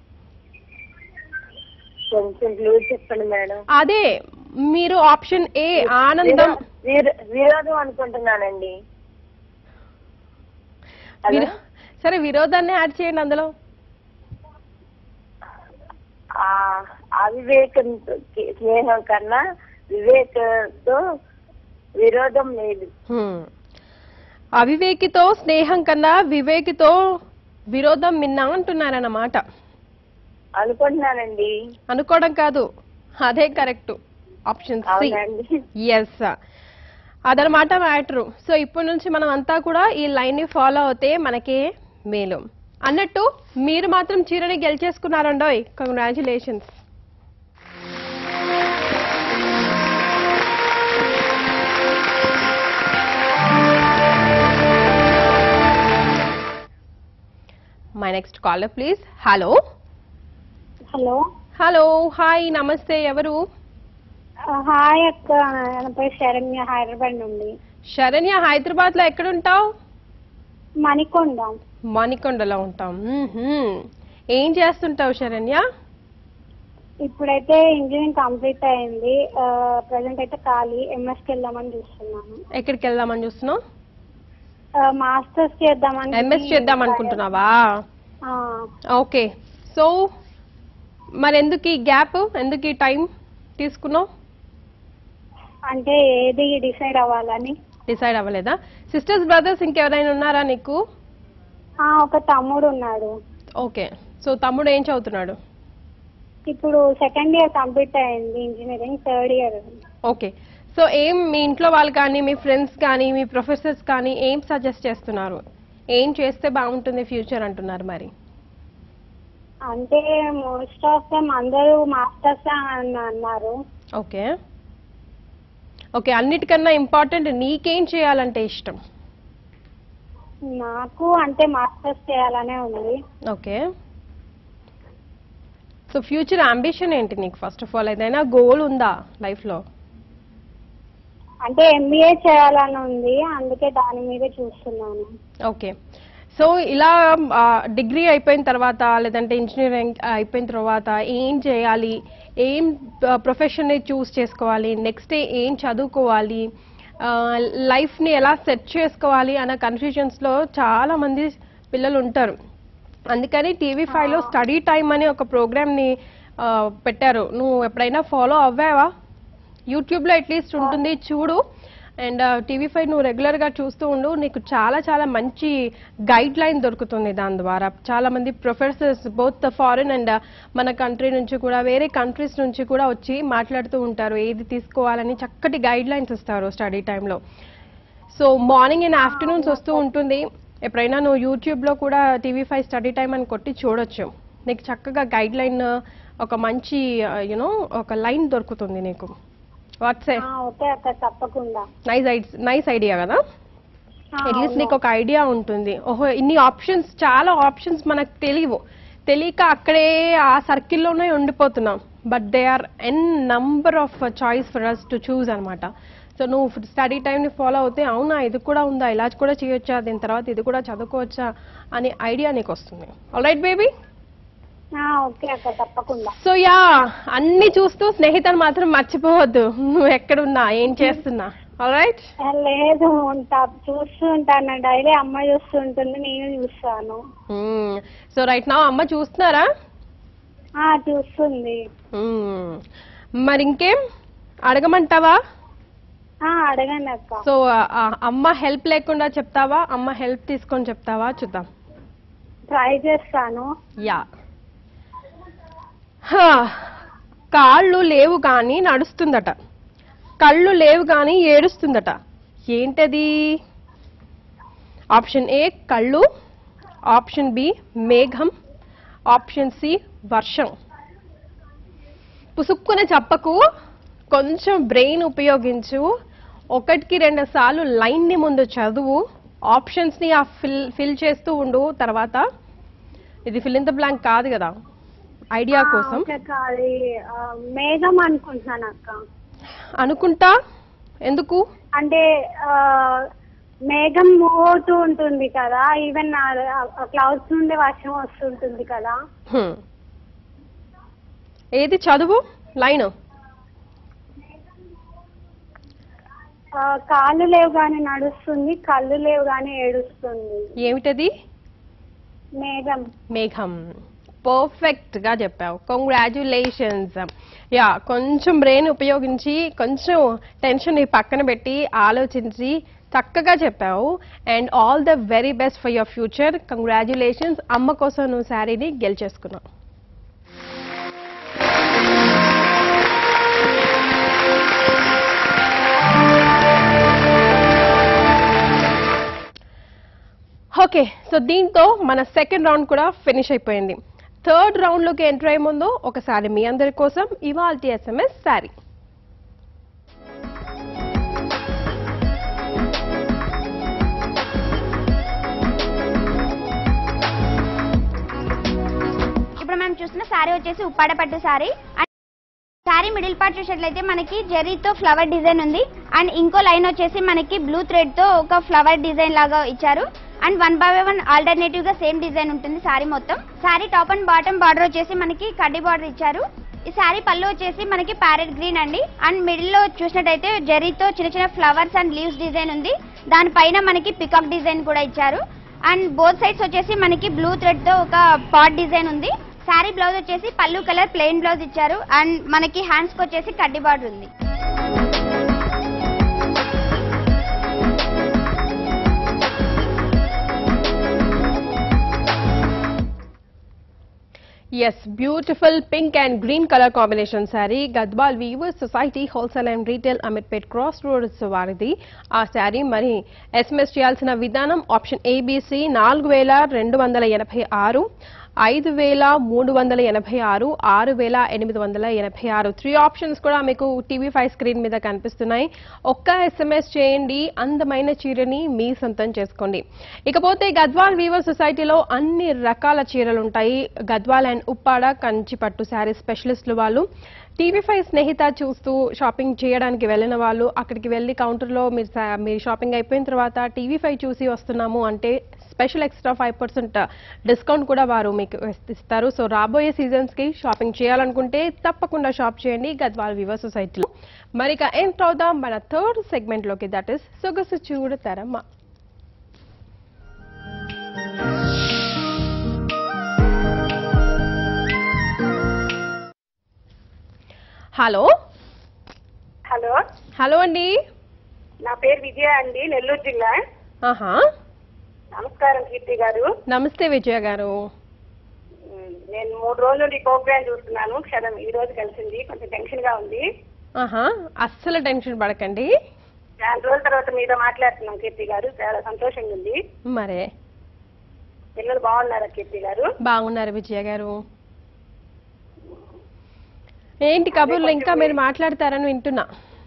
కొంచెం క్లూ చెప్పండి మేడం అదే మీరు ఆప్షన్ ఏ ఆనందం విరో- విరో- విరోధం అనుకుంటున్నానండి హలో విరో- సరే విరోధాన్ని యాడ్ చేయండి అందులో ఆ, అవివేకంతో స్నేహం కన్నా వివేకంతో విరోధం లేదు హ్మ్. అవివేకితో స్నేహం కన్నా వివేకితో విరోధం మిన్నా అంటున్నారన్నమాట అనుకుంటున్నానండి అనుకోవడం కాదు అదే కరెక్ట్ ఆప్షన్ సి అవునండి ఎస్ అదనమాట మ్యాటర్ సో ఇప్పటి నుంచి మనం అంతా కూడా ఈ లైన్ ని ఫాలో అవుతే మనకే మేలు అన్నట్టు మీరు మాత్రం చీరని గెలిచేసుకున్నారండోయ్ congratulations my next caller please hello hello hello hi నమస్తే ఎవరు హాయ్ అక్క నా పేరు శరణ్య హైదరాబాద్ నుండి శరణ్య హైదరాబాద్ లో ఎక్కడుంటావు మణికొండ మణికొండలో ఉంటాం మ్మ్హ్మ్. ఏం చేస్తుంటావు శరణ్య ఇప్పుడైతే ఇంజనీరింగ్ కంప్లీట్ అయింది ప్రజెంట్ అయితే ఖాళీ ఎంఎస్కి వెళ్దామని చూస్తున్నాను ఎక్కడికి వెళ్దామని చూస్తున్నావు మాస్టర్స్ చేద్దామని ఎంఎస్ చేద్దాం అనుకుంటున్నావా ఆ, ఓకే సో మరి ఎందుకు ఈ గ్యాప్ ఎందుకు ఈ టైం తీసుకున్నావు అంటే ఏది డిసైడ్ అవ్వాలని డిసైడ్ అవ్వలేదా సిస్టర్స్ బ్రదర్స్ ఇంకెవరైనా ఉన్నారా నీకు ఆ, ఒక తమ్ముడు ఉన్నాడు ఓకే సో తమ్ముడు ఏం చదువుతున్నాడు ఇప్పుడు సెకండ్ ఇయర్ కంప్లీట్ అయింది engineering third year okay so ఏం మీ ఇంట్లో వాళ్ళు కానీ మీ ఫ్రెండ్స్ కానీ మీ ప్రొఫెసర్స్ కానీ ఏం సజెస్ట్ చేస్తున్నారు ఏం చేస్తే బాగుంటుంది ఫ్యూచర్ అంటున్నారు మరి అంటే మోస్ట్ ఆఫ్ దమ్ అందరూ మాస్టర్స్ అని అన్నారు ఓకే ఓకే అన్నిటికన్నా ఇంపార్టెంట్ నీకేం చేయాలంటే ఇష్టం నాకు అంటే మాస్టర్స్ చేయాలనే ఉంది ఓకే సో ఫ్యూచర్ అంబిషన్ ఏంటి నీకు ఫస్ట్ ఆఫ్ ఆల్ ఏదైనా గోల్ ఉందా లైఫ్లో అంటే ఎంబీఏ చేయాలని ఉంది అందుకే దాని మీద చూస్తున్నాను ఓకే సో ఇలా డిగ్రీ అయిపోయిన తర్వాత లేదంటే ఇంజనీరింగ్ అయిపోయిన తర్వాత ఏం చేయాలి ఏం ప్రొఫెషన్ని చూస్ చేసుకోవాలి నెక్స్ట్ ఏం చదువుకోవాలి లైఫ్ని ఎలా సెట్ చేసుకోవాలి అన్న కన్ఫ్యూజన్స్లో చాలా మంది పిల్లలు ఉంటారు అందుకని టీవీ ఫైవ్లో స్టడీ టైం అని ఒక ప్రోగ్రామ్ని పెట్టారు నువ్వు ఎప్పుడైనా ఫాలో అవ్వావా యూట్యూబ్లో అట్లీస్ట్ ఉంటుంది చూడు అండ్ టీవీ ఫైవ్ నువ్వు రెగ్యులర్గా చూస్తూ ఉండు నీకు చాలా చాలా మంచి గైడ్ లైన్ దొరుకుతుంది దాని ద్వారా చాలా మంది ప్రొఫెసర్స్ బోత్ ఫారిన్ అండ్ మన కంట్రీ నుంచి కూడా వేరే కంట్రీస్ నుంచి కూడా వచ్చి మాట్లాడుతూ ఉంటారు ఏది తీసుకోవాలని చక్కటి గైడ్ లైన్స్ ఇస్తారు స్టడీ టైంలో సో మార్నింగ్ అండ్ ఆఫ్టర్నూన్స్ వస్తూ ఉంటుంది ఎప్పుడైనా నువ్వు యూట్యూబ్లో కూడా టీవీ ఫైవ్ స్టడీ టైం అని కొట్టి చూడొచ్చు నీకు చక్కగా గైడ్ లైన్ ఒక మంచి యూనో ఒక లైన్ దొరుకుతుంది నీకు వాట్సే ఆ, ఓకే అక్క తప్పకుండా నైస్ నైస్ ఐడియా కదా ఆ, అట్లీస్ట్ అవును. నీకు ఒక ఐడియా ఉంటుంది ఓహో ఇన్ని ఆప్షన్స్ చాలా ఆప్షన్స్ మనకు తెలియవు తెలియక అక్కడే ఆ సర్కిల్లోనే ఉండిపోతున్నాం but they are n number of choice for us to choose అనమాట సో నువ్వు స్టడీ టైంని ఫాలో అవుతే అవునా ఇది కూడా ఉందా ఇలా కూడా చేయొచ్చా దీని తర్వాత ఇది కూడా చదువుకోవచ్చా అనే ఐడియా నీకు వస్తుంది ఆల్ రైట్ బేబీ ఆ, ఓకే అక్క తప్పకుండా సో యా అన్ని చూస్తూ స్నేహితులు మాత్రం మర్చిపోవద్దు నువ్వు ఎక్కడున్నా ఏం చేస్తున్నా ఆల్ రైట్ ఆ, లేదు ఉంటా చూస్తూ ఉంటాను డైలీ అమ్మ చూస్తూ ఉంటుంది నేను చూస్తాను సో రైట్ నా అమ్మ చూస్తున్నారా ఆ చూస్తుంది మ్మ్. మరి ఇంకేం అడగమంటావా ఆ అడగండి అక్క సో ఆ, అమ్మ హెల్ప్ లేకుండా చెప్తావా అమ్మ హెల్ప్ తీసుకొని చెప్తావా చూద్దాం ట్రై చేస్తాను యా హా, కాళ్ళు లేవు కానీ నడుస్తుందట కళ్ళు లేవు కానీ ఏడుస్తుందట ఏంటది ఆప్షన్ ఏ కళ్ళు ఆప్షన్ బి మేఘం ఆప్షన్ సి వర్షం పుసుక్కున చెప్పకు కొంచెం బ్రెయిన్ ఉపయోగించు ఒకటికి రెండు సార్లు లైన్ని ముందు చదువు ఆప్షన్స్ని ఆ ఫిల్ ఫిల్ చేస్తూ ఉండు తర్వాత ఇది ఫిల్ ఇన్ ద బ్లాంక్ కాదు కదా ఐడియా ఆ, కోసం ఓకే అక్క అది ఆ, మేఘం అనుకుంటున్నాను అక్క అనుకుంటా ఎందుకు అంటే ఆ, మేఘం మూవ్ అవుతూ ఉంటుంది కదా ఈవెన్ క్లౌడ్స్ నుండి వర్షం వస్తుంటుంది కదా హ్మ్. ఏది చదువు లైన్ ఆ, కాళ్ళు లేవు కానీ నడుస్తుంది కళ్ళు లేవు కానీ ఏడుస్తుంది ఏమిటది మేఘం మేఘం పర్ఫెక్ట్ గా చెప్పావు కంగ్రాచులేషన్స్ యా కొంచెం బ్రెయిన్ ఉపయోగించి కొంచెం టెన్షన్ పక్కన పెట్టి ఆలోచించి చక్కగా చెప్పావు and all the very best for your future congratulations అమ్మ కోసం నువ్వు శారీని గెలిచేసుకున్నావు ఓకే సో దీంతో మన సెకండ్ రౌండ్ కూడా ఫినిష్ అయిపోయింది థర్డ్ రౌండ్లోకి ఎంటర్ అయ్యే ముందు ఒకసారి మీ అందరి కోసం ఇవాల్టి ఎస్ఎంఎస్ శారీ ఇప్పుడు మనం చూస్తున్న శారీ వచ్చేసి ఉప్పాడ పట్టు sari and sari middle part చూసినట్లయితే మనకి జెర్రీతో ఫ్లవర్ డిజైన్ ఉంది అండ్ ఇంకో లైన్ వచ్చేసి మనకి బ్లూ థ్రెడ్ తో ఒక ఫ్లవర్ డిజైన్ లాగా ఇచ్చారు and one by one alternative గా సేమ్ డిజైన్ ఉంటుంది శారీ మొత్తం sari top and bottom border వచ్చేసి మనకి కడ్డీ బార్డర్ ఇచ్చారు ఈ శారీ పళ్ళు వచ్చేసి మనకి ప్యారెట్ గ్రీన్ అండి అండ్ మిడిల్ లో చూసినట్టయితే జెర్రీతో చిన్న చిన్న ఫ్లవర్స్ అండ్ లీవ్స్ డిజైన్ ఉంది దానిపైన మనకి పికాక్ డిజైన్ కూడా ఇచ్చారు అండ్ బోత్ సైడ్స్ వచ్చేసి మనకి బ్లూ థ్రెడ్ తో ఒక పాట్ డిజైన్ ఉంది శారీ బ్లౌజ్ వచ్చేసి పళ్ళు కలర్ ప్లెయిన్ బ్లౌజ్ ఇచ్చారు అండ్ మనకి హ్యాండ్స్ కి వచ్చేసి కడ్డీ బార్డర్ ఉంది yes beautiful pink and green colour combination sari Gadwal weavers society wholesale and retail Ameerpet cross roads వారిది ఆ శారీ మరి ఎస్ఎంఎస్ చేయాల్సిన విధానం ఆప్షన్ ఏబిసి నాలుగు వేల రెండు వందల ఎనభై ఆరు ఐదు వేల మూడు వందల ఎనభై ఆరు ఆరు వేల ఎనిమిది వందల ఎనభై ఆరు త్రీ ఆప్షన్స్ కూడా మీకు టీవీ ఫైవ్ స్క్రీన్ మీద కనిపిస్తున్నాయి ఒక్క ఎస్ఎంఎస్ చేయండి అందమైన చీరని మీ సొంతం చేసుకోండి ఇకపోతే గద్వాల్ వీవర్ సొసైటీలో అన్ని రకాల చీరలు ఉంటాయి గద్వాల్ అండ్ ఉప్పాడ కంచి పట్టు శారీ స్పెషలిస్టులు వాళ్ళు టీవీ ఫైవ్ స్నేహిత చూస్తూ షాపింగ్ చేయడానికి వెళ్ళిన వాళ్ళు అక్కడికి వెళ్ళి కౌంటర్లో మీరు సా- మీ షాపింగ్ అయిపోయిన తర్వాత టీవీ ఫైవ్ చూసి వస్తున్నాము అంటే special extra five percent discount కూడా వారు మీకు ఇస్తారు సో రాబోయే సీజన్స్కి షాపింగ్ చేయాలనుకుంటే తప్పకుండా షాప్ చేయండి గద్వాల్ వివర్ సొసైటీలో మరి ఇక ఎంటర్ అవుదాం మన థర్డ్ సెగ్మెంట్లోకి దట్ ఇస్ సొగసు చూడతారమ్మా హలో హలో హలో అండి నా పేరు విజయ అండి నెల్లూరు జిల్లా ఆహా నమస్కారం కీర్తి గారు నమస్తే విజయ గారు ఉమ్, నేను మూడు రోజుల నుండి ప్రోగ్రామ్ చూస్తున్నాను క్షణం ఈ రోజు కలిసింది కొంచెం టెన్షన్ గా ఉంది ఆహా అస్సలు టెన్షన్ పడకండి చాలా రోజుల తర్వాత మీతో మాట్లాడుతున్నాం కీర్తి గారు చాలా సంతోషంగా ఉంది మరే పిల్లలు బాగున్నారా కీర్తి గారు బాగున్నారు విజయ గారు ఏంటి కబుర్లు ఇంకా మీరు మాట్లాడతారని వింటున్నా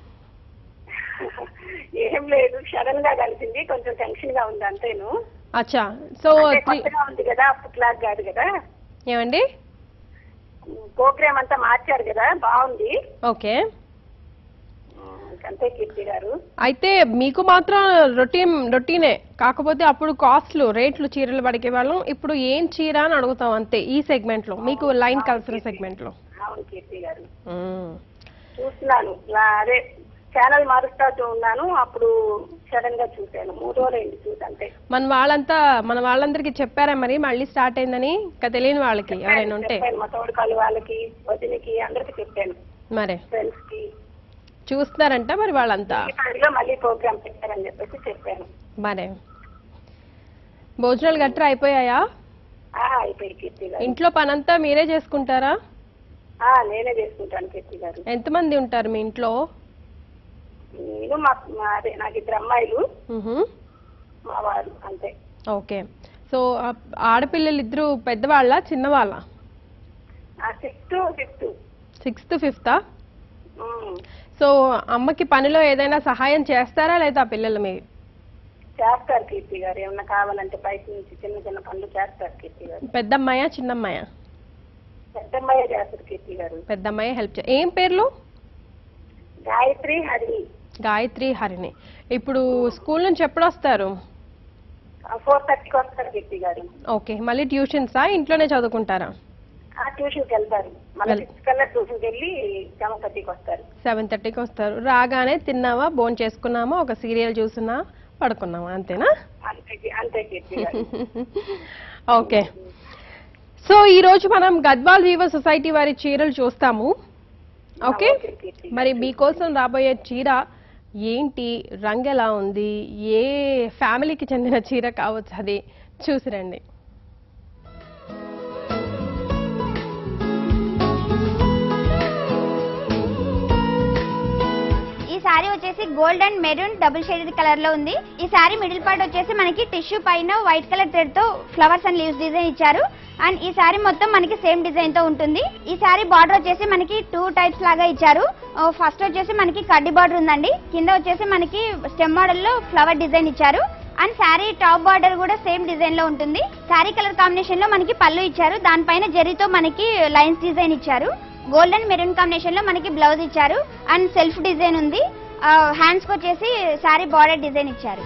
ఏం లేదు సడన్ గా కలిసింది కొంచెం టెన్షన్ గా ఉంది అంతేను అచ్చా సో అంటే త్రీ కొత్తగా ఉంది కదా అప్పుడు క్లాస్ కాదు కదా ఏమండి ప్రోగ్రామ్ అంతా మార్చారు కదా బాగుంది ఓకే ఉమ్, అంతే కీర్తి గారు అయితే మీకు మాత్రం రొటీన్ రొటీనే కాకపోతే అప్పుడు కాస్ట్లు రేట్లు చీరలు పడికే వాళ్ళం ఇప్పుడు ఏం చీర అని అడుగుతాం అంతే ఈ సెగ్మెంట్ లో మీకు లైన్ కలిసిన సెగ్మెంట్ లో అవును కీర్తి గారు మ్మ్. చూస్తున్నాను లా- అదే ఛానల్ మారుస్తా ఉన్నాను అప్పుడు సడన్ గా చూశాను మూడు రోజులైంది చూసి అంతే మన వాళ్ళంతా మన వాళ్ళందరికీ చెప్పారా మరి మళ్ళీ స్టార్ట్ అయిందని ఇంకా తెలియని వాళ్ళకి ఎవరైనా ఉంటే చెప్పాను మా తోడుకాలు వాళ్ళకి వదినికి అందరికి చెప్పాను మరే ఫ్రెండ్స్ కి చూస్తున్నారంట మరి వాళ్ళంతా ఈ టైంలో మళ్ళీ ప్రోగ్రామ్ పెట్టారని చెప్పేసి చెప్పాను మరే భోజనాలు గట్రా అయిపోయాయా ఆ అయిపోయి కీర్తి గారు ఇంట్లో పనంతా మీరే చేసుకుంటారా ఆ నేనే చేసుకుంటాను కీర్తి గారు ఎంతమంది ఉంటారు మీ ఇంట్లో నేను మా మా అదే నాకు ఇద్దరు అమ్మాయిలు మ్హూ. మా వారు అంతే ఓకే సో ఆ- ఆడపిల్లలు ఇద్దరు పెద్దవాళ్ళ చిన్నవాళ్ళ ఆ ఫిఫ్త్ ఫిఫ్త్ సిక్స్త్ ఫిఫ్తా సో అమ్మకి పనిలో ఏదైనా సహాయం చేస్తారా లేదా పిల్లలు మీ చేస్తారు కీర్తి గారు ఏమన్నా కావాలంటే బయట నుంచి చిన్న చిన్న పనులు చేస్తారు కీర్తి గారు పెద్దమ్మాయ చిన్నమ్మాయ పెద్దమ్మాయి చేస్తారు కీర్తి గారు పెద్దమ్మాయ హెల్ప్ చే ఏం పేర్లు గాయత్రి హరి గాయత్రి హరిణి ఇప్పుడు స్కూల్ నుంచి ఎప్పుడు వస్తారు ఫోర్ థర్టీకి వస్తారు కీర్తి గారు ఓకే మళ్ళీ ట్యూషన్సా ఇంట్లోనే చదువుకుంటారా ట్యూషన్కి వెళ్తారు మన వెల్- సిక్స్ కల్లా ట్యూషన్కి వెళ్ళి సెవెన్ థర్టీకి వస్తారు సెవెన్ థర్టీకి వస్తారు రాగానే తిన్నావా భోజనం చేసుకున్నామా ఒక సీరియల్ చూసినా పడుకున్నామా అంతేనా అంతే అంతే కీర్తి గారు ఓకే సో ఈ రోజు మనం గద్వాల్ వీవర్ సొసైటీ వారి చీరలు చూస్తాము ఓకే ఓకే, కీర్తి. మరి మీకోసం రాబోయే చీర ఏంటి రంగు ఎలా ఉంది ఏ ఫ్యామిలీకి చెందిన చీర కావచ్చు అది చూసిరండి ఈ శారీ వచ్చేసి gold and maroon double shaded colour లో ఉంది ఈ శారీ మిడిల్ పార్ట్ వచ్చేసి మనకి టిష్యూ పైన వైట్ కలర్ థ్రెడ్ తో ఫ్లవర్స్ అండ్ లీవ్స్ డిజైన్ ఇచ్చారు అండ్ ఈ శారీ మొత్తం మనకి సేమ్ డిజైన్ తో ఉంటుంది ఈ శారీ బార్డర్ వచ్చేసి మనకి టూ టైప్స్ లాగా ఇచ్చారు ఫస్ట్ వచ్చేసి మనకి కడ్డీ బార్డర్ ఉందండి కింద వచ్చేసి మనకి స్టెమ్ మోడల్ లో ఫ్లవర్ డిజైన్ ఇచ్చారు అండ్ శారీ టాప్ బార్డర్ కూడా సేమ్ డిజైన్ లో ఉంటుంది శారీ కలర్ కాంబినేషన్ లో మనకి పళ్ళు ఇచ్చారు దానిపైన జరీతో మనకి లైన్స్ డిజైన్ ఇచ్చారు గోల్డ్ అండ్ మెరూన్ కాంబినేషన్ లో మనకి బ్లౌజ్ ఇచ్చారు అండ్ సెల్ఫ్ డిజైన్ ఉంది హ్యాండ్స్ కి వచ్చేసి శారీ బార్డర్ డిజైన్ ఇచ్చారు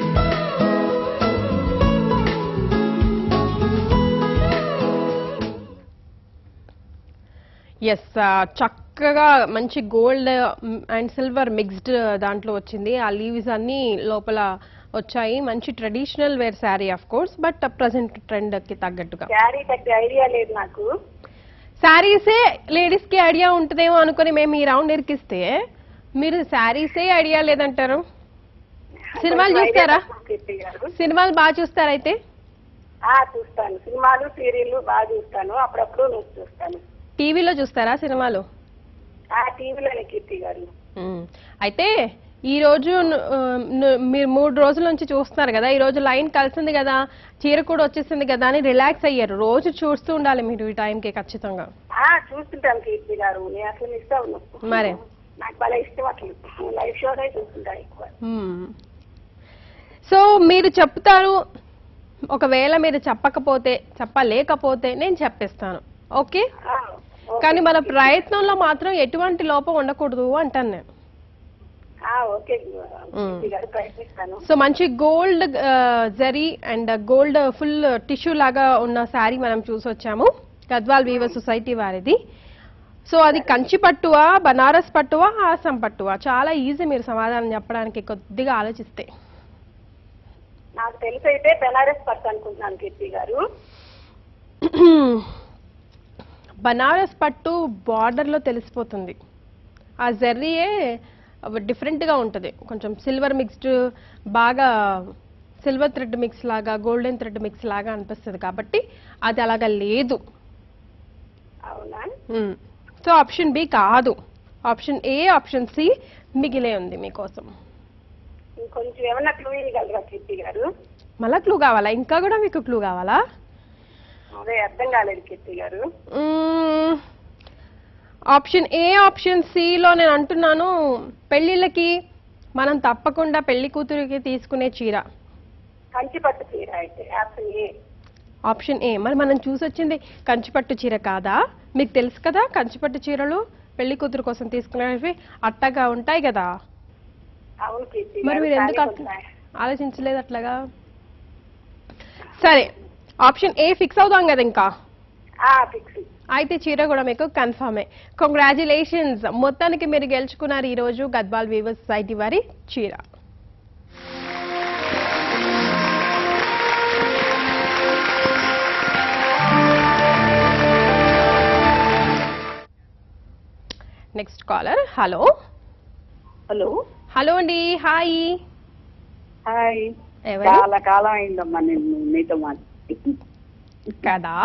ఎస్ చక్కగా మంచి గోల్డ్ అండ్ సిల్వర్ మిక్స్డ్ దాంట్లో వచ్చింది ఆ లీవ్స్ అన్ని లోపల వచ్చాయి మంచి traditional wear sari of course but present trend కి తగ్గట్టుగా శారీ కట్టి ఐడియా లేదు నాకు శారీసే లేడీస్ కి ఐడియా ఉంటుందేమో అనుకుని మేము ఈ రౌండ్ ఇరికిస్తే మీరు శారీసే ఐడియా లేదంటారు సినిమాలు కొంచెం చూస్తారా idea తక్కువ కీర్తి గారు సినిమాలు బాగా చూస్తారా అయితే ఆ చూస్తాను సినిమాలు సీరియల్ బాగా చూస్తాను అప్పుడప్పుడు న్యూస్ చూస్తాను టీవీలో చూస్తారా సినిమాలు ఆ టీవీలోనే కీర్తి గారు మ్మ్. అయితే ఈ రోజు ను- ఆ, ను- మీరు మూడు రోజుల నుంచి చూస్తున్నారు కదా ఈ రోజు లైన్ కలిసింది కదా చీర కూడా వచ్చేసింది కదా అని రిలాక్స్ అయ్యారు రోజు చూస్తూ ఉండాలి మీరు ఈ టైంకి ఖచ్చితంగా ఆ చూస్తుంటాను కీర్తి గారు నేను అసలు మిస్ అవును మరే. నాకు భలే ఇష్టం అసలు లైవ్ షోనే చూస్తుంటాను ఎక్కువ మ్మ్. సో మీరు చెప్తారు ఒకవేళ మీరు చెప్పకపోతే చెప్పలేకపోతే నేను చెప్పేస్తాను ఓకే ఆ, ఓకే. కానీ మన ప్రయత్నంలో మాత్రం ఎటువంటి లోపం ఉండకూడదు అంటాను నేను ఆ, ఓకే కీర్తి గారు ప్రయత్నిస్తాను సో మంచి gold zari and gold full tissue లాగా ఉన్న శారీ మనం చూసొచ్చాము గద్వాల్ వీవర్ సొసైటీ వారిది సో అది కంచి పట్టువా బనారస్ పట్టువా ఆసం పట్టువా చాలా ఈజీ మీరు సమాధానం చెప్పడానికి కొద్దిగా ఆలోచిస్తే నాకు తెలిసి అయితే బెనారస్ పట్టు అనుకుంటున్నాను కీర్తి గారు బనారస్ పట్టు border లో తెలిసిపోతుంది ఆ జర్రీయే డిఫరెంట్ గా ఉంటుంది కొంచెం సిల్వర్ మిక్స్డ్ బాగా సిల్వర్ థ్రెడ్ మిక్స్ లాగా గోల్డెన్ థ్రెడ్ మిక్స్ లాగా అనిపిస్తుంది కాబట్టి అది అలాగా లేదు అవునా సో ఆప్షన్ బి కాదు ఆప్షన్ ఏ ఆప్షన్ సి మిగిలే ఉంది మీకోసం ఇంకొంచెం ఏమన్నా క్లూ ఇవ్వగలరా కీర్తి గారు మళ్ళా క్లూ కావాలా ఇంకా కూడా మీకు క్లూ కావాలా అదే అర్థం కాలేదు కీర్తి గారు మ్మ్. ఆప్షన్ ఏ ఆప్షన్ సిలో నేను అంటున్నాను పెళ్ళిళ్ళకి మనం తప్పకుండా పెళ్లి కూతురికి తీసుకునే చీర కంచి పట్టు చీర అయితే ఆప్షన్ ఏ ఆప్షన్ ఏ మరి మనం చూసొచ్చింది కంచిపట్టు చీర కాదా మీకు తెలుసు కదా కంచిపట్టు చీరలు పెళ్లి కూతురు కోసం తీసుకునేవి అట్టగా ఉంటాయి కదా అవును కీర్తి మరి గారు, మీరు ఎందుకు కానీ అట్లా కొంచెం- ఆలోచించలేదు అట్లాగా సరే ఆప్షన్ ఏ ఫిక్స్ అవుదాం కదా ఇంకా ఆ ఫిక్స్ అయితే చీర కూడా మీకు కన్ఫర్మే కంగ్రాచులేషన్స్ మొత్తానికి మీరు గెలుచుకున్నారు ఈ రోజు గద్వాల్ వీవర్ సొసైటీ వారి చీర next caller hello hello hello అండి హాయ్ హాయ్ ఎవరు చాలా కాలం అయిందమ్మా నేను మీతో మాట్లాడి కదా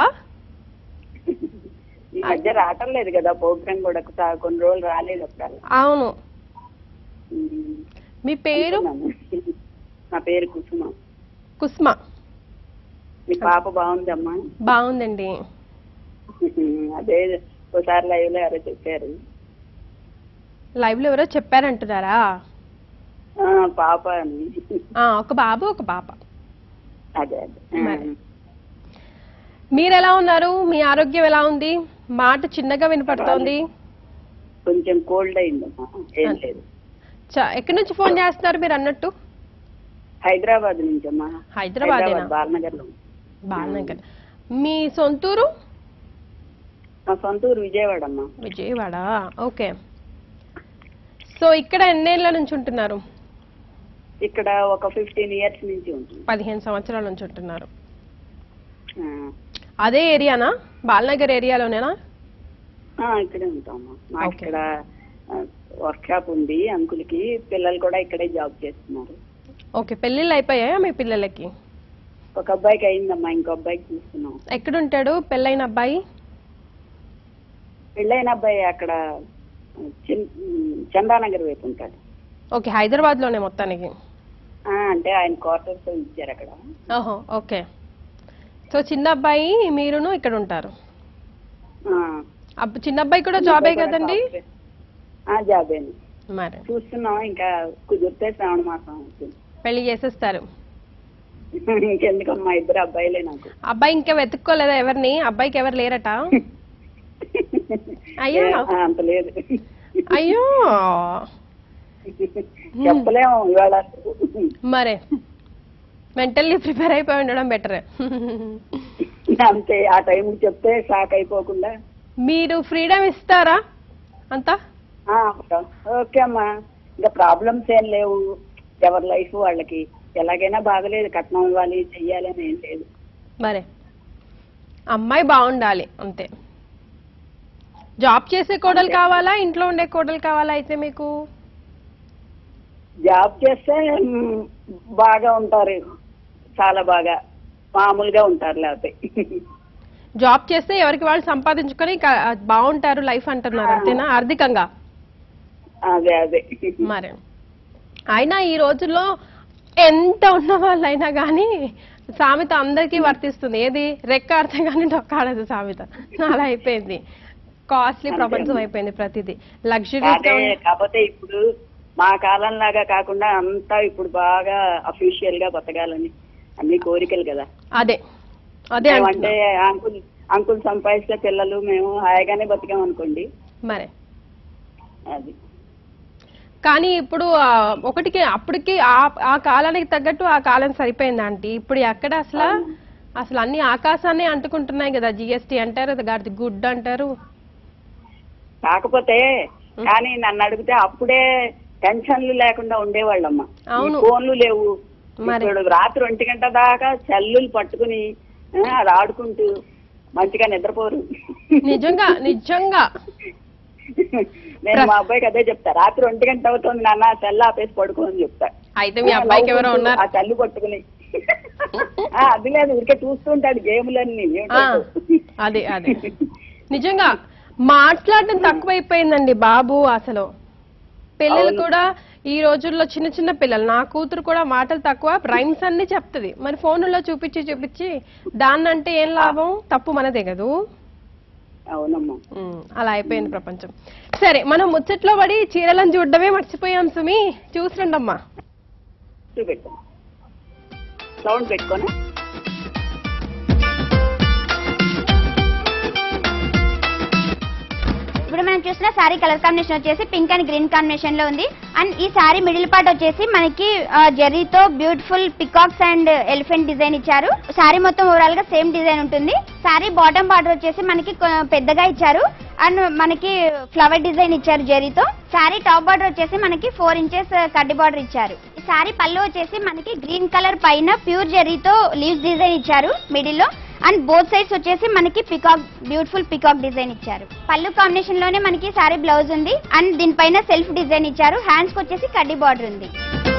ఈ మధ్య రావటం లేదు కదా ప్రోగ్రామ్ కూడా ఒక కొన్ని రోజులు రాలేదు అప్పుడు అవును మీ పేరు నా పేరు కుసుమ కుస్మ మీ పాప బాగుందమ్మా బాగుందండి అదే ఒకసారి లైవ్ లో ఎవరో చెప్పారు లైవ్ లో ఎవరో చెప్పారంటున్నారా ఆ, పాప అని ఆ, ఒక బాబు ఒక పాప అదే అదే మరి. మీరు ఎలా ఉన్నారు మీ ఆరోగ్యం ఎలా ఉంది మాట చిన్నగా వినపడుతోంది కొంచెం కోల్డ్ అయిందమ్మా ఏం లేదు చ- ఎక్కడి నుంచి ఫోన్ చేస్తున్నారు మీరు అన్నట్టు హైదరాబాద్ నుంచి అమ్మా హైదరాబాదేనా బాలనగర్ లో బాలనగర్ మీ సొంతూరు నా సొంత ఊరు విజయవాడ అమ్మా విజయవాడ ఓకే సో ఇక్కడ ఎన్నేళ్ల నుంచి ఉంటున్నారు ఇక్కడ ఒక ఫిఫ్టీన్ ఇయర్స్ నుంచి ఉంటుంది పదిహేను సంవత్సరాల నుంచి ఉంటున్నారు ఆ, అదే ఏరియానా బాలనగర్ ఏరియాలోనేనా ఆ, ఇక్కడే ఉంటామమ్మా మాకు Okay. ఇక్కడ వర్క్ షాప్ ఉంది అంకుల్కి పిల్లలు కూడా ఇక్కడే జాబ్ చేస్తున్నారు ఓకే పెళ్ళిళ్ళు అయిపోయాయా మీ పిల్లలకి ఒక అబ్బాయికి అయిందమ్మా ఇంకో అబ్బాయికి చూస్తున్నాం ఎక్కడుంటాడు పెళ్ళైన అబ్బాయి పెళ్ళైన అబ్బాయి అక్కడ చిన్- చందానగర్ వైపు ఉంటాడు ఓకే హైదరాబాద్ లోనే మొత్తానికి ఆ, అంటే ఆయన క్వార్టర్స్ ఇచ్చారు అక్కడ ఓహో ఓకే సో చిన్న అబ్బాయి మీరును ఇక్కడ ఉంటారు ఆ, అబ్బ- చిన్న అబ్బాయి కూడా జాబే కూడా కదండి software. ఆ జాబేను మరి చూస్తున్నాం ఇంకా కుదిరితే శ్రావణ మాసం అవుతుంది పెళ్లి చేసేస్తారు ఇంకెందుకమ్మా ఇద్దరు అబ్బాయిలే నాకు అబ్బాయి ఇంకా వెతుక్కోలేదా ఎవరిని అబ్బాయికి ఎవరు లేరట అయ్యో. ఆ, అంత లేదు అయ్యో చెప్పలేము ఇవాళ మరే మెంటల్లీ ప్రిపేర్ అయిపోయి ఉండడం బెటర్ అంతే ఆ టైం చెప్తే షాక్ అయిపోకుండా మీరు ఫ్రీడమ్ ఇస్తారా అంతా ఆ, ఓకే అమ్మా ఇంకా ప్రాబ్లమ్స్ ఏం లేవు ఎవరి లైఫ్ వాళ్ళకి ఎలాగైనా బాగలేదు కట్నం ఇవ్వాలి చెయ్యాలి అని ఏం లేదు మరే అమ్మాయి బాగుండాలి అంతే జాబ్ చేసే కోడలు కావాలా ఇంట్లో ఉండే కోడలు కావాలా అయితే మీకు జాబ్ చేస్తే మ్, బాగా ఉంటారు చాలా బాగా మామూలుగా ఉంటారు లేకపోతే జాబ్ చేస్తే ఎవరికి వాళ్ళు సంపాదించుకొని క- బాగుంటారు లైఫ్ అంటున్నారు అంతేనా ఆర్థికంగా అదే అదే మరి అయినా ఈ రోజుల్లో ఎంత ఉన్న వాళ్ళైనా కానీ సామెత అందరికీ వర్తిస్తుంది ఏది రెక్క అర్థం కానీ డొక్కాడదు సామెత అలా అయిపోయింది కాస్ట్లీ ప్రపంచం అయిపోయింది ప్రతిదీ లగ్జరీ అదే కాకపోతే ఇప్పుడు మా కాలం లాగా కాకుండా అంతా ఇప్పుడు బాగా అఫీషియల్ గా బతకాలని అన్ని కోరికలు కదా అదే అదే అంటే అంటున్నా. అంకుల్ అంకుల్ సంపాదిస్తే పిల్లలు మేము హాయిగానే బతికాం అనుకోండి మరి అది కానీ ఇప్పుడు ఆ, ఒకటికి అప్పటికి ఆ- ఆ కాలానికి తగ్గట్టు ఆ కాలం సరిపోయింది ఆంటీ ఇప్పుడు ఎక్కడ అసలు అసలు అన్ని ఆకాశాన్ని అంటుకుంటున్నాయి కదా జిఎస్టీ అంటారు గాడి గుడ్ అంటారు కాకపోతే కానీ నన్ను అడిగితే అప్పుడే టెన్షన్లు లేకుండా ఉండేవాళ్ళమ్మ ఈ అవును. ఫోన్లు లేవు మరి. ఇప్పుడు రాత్రి ఒంటి గంట దాకా చల్లులు పట్టుకుని ఆ, అది ఆడుకుంటూ మంచిగా నిద్రపోరు నిజంగా నిజంగా నేను మా అబ్బాయికి అదే చెప్తా రాత్రి ఒంటి గంట అవుతుంది నాన్న చల్ల ఆపేసి పడుకో అని చెప్తా అయితే మీ అబ్బాయికి ఎవరో నవ్వుకుంటూ ఉన్నారు ఆ చల్లు పట్టుకుని ఆ, అది లేదు ఊరికే చూస్తుంటాడు గేములన్నీ ఆ, అదే అదే నిజంగా మాట్లాడడం తక్కువైపోయిందండి బాబు అసలు పిల్లలు అవును. కూడా ఈ రోజుల్లో చిన్న చిన్న పిల్లలు నా కూతురు కూడా మాటలు తక్కువ రైమ్స్ అన్ని చెప్తుంది మరి ఫోన్లో చూపించి చూపించి దాన్నంటే ఏం లాభం తప్పు మనదే కదూ అవునమ్మా ఉమ్, అలా అయిపోయింది ప్రపంచం సరే మనం ముచ్చట్లో పడి చీరలను చూడడమే మర్చిపోయాం సుమి చూసిరండమ్మా చూపెట్టు సౌండ్ పెట్టుకోనా ఇప్పుడు మనం చూసిన శారీ కలర్ కాంబినేషన్ వచ్చేసి పింక్ అండ్ గ్రీన్ కాంబినేషన్ లో ఉంది అండ్ ఈ శారీ మిడిల్ పార్ట్ వచ్చేసి మనకి ఆ, జరీతో beautiful peacocks and elephant design ఇచ్చారు శారీ మొత్తం ఓవరాల్ గా సేమ్ డిజైన్ ఉంటుంది శారీ బాటమ్ పార్ట్ వచ్చేసి మనకి కొ- పెద్దగా ఇచ్చారు అండ్ మనకి ఫ్లవర్ డిజైన్ ఇచ్చారు జరీతో శారీ టాప్ బార్డర్ వచ్చేసి మనకి ఫోర్ ఇంచెస్ కడ్డీ బార్డర్ ఇచ్చారు ఈ శారీ పళ్ళు వచ్చేసి మనకి గ్రీన్ కలర్ పైన ప్యూర్ జరీతో లీవ్స్ డిజైన్ ఇచ్చారు మిడిల్ లో అండ్ బోత్ సైడ్స్ వచ్చేసి మనకి పికాక్ బ్యూటిఫుల్ పికాక్ డిజైన్ ఇచ్చారు పళ్ళు కాంబినేషన్ లోనే మనకి సారీ బ్లౌజ్ ఉంది అండ్ దీనిపైన సెల్ఫ్ డిజైన్ ఇచ్చారు హ్యాండ్స్ కి వచ్చేసి కడ్డీ బార్డర్ ఉంది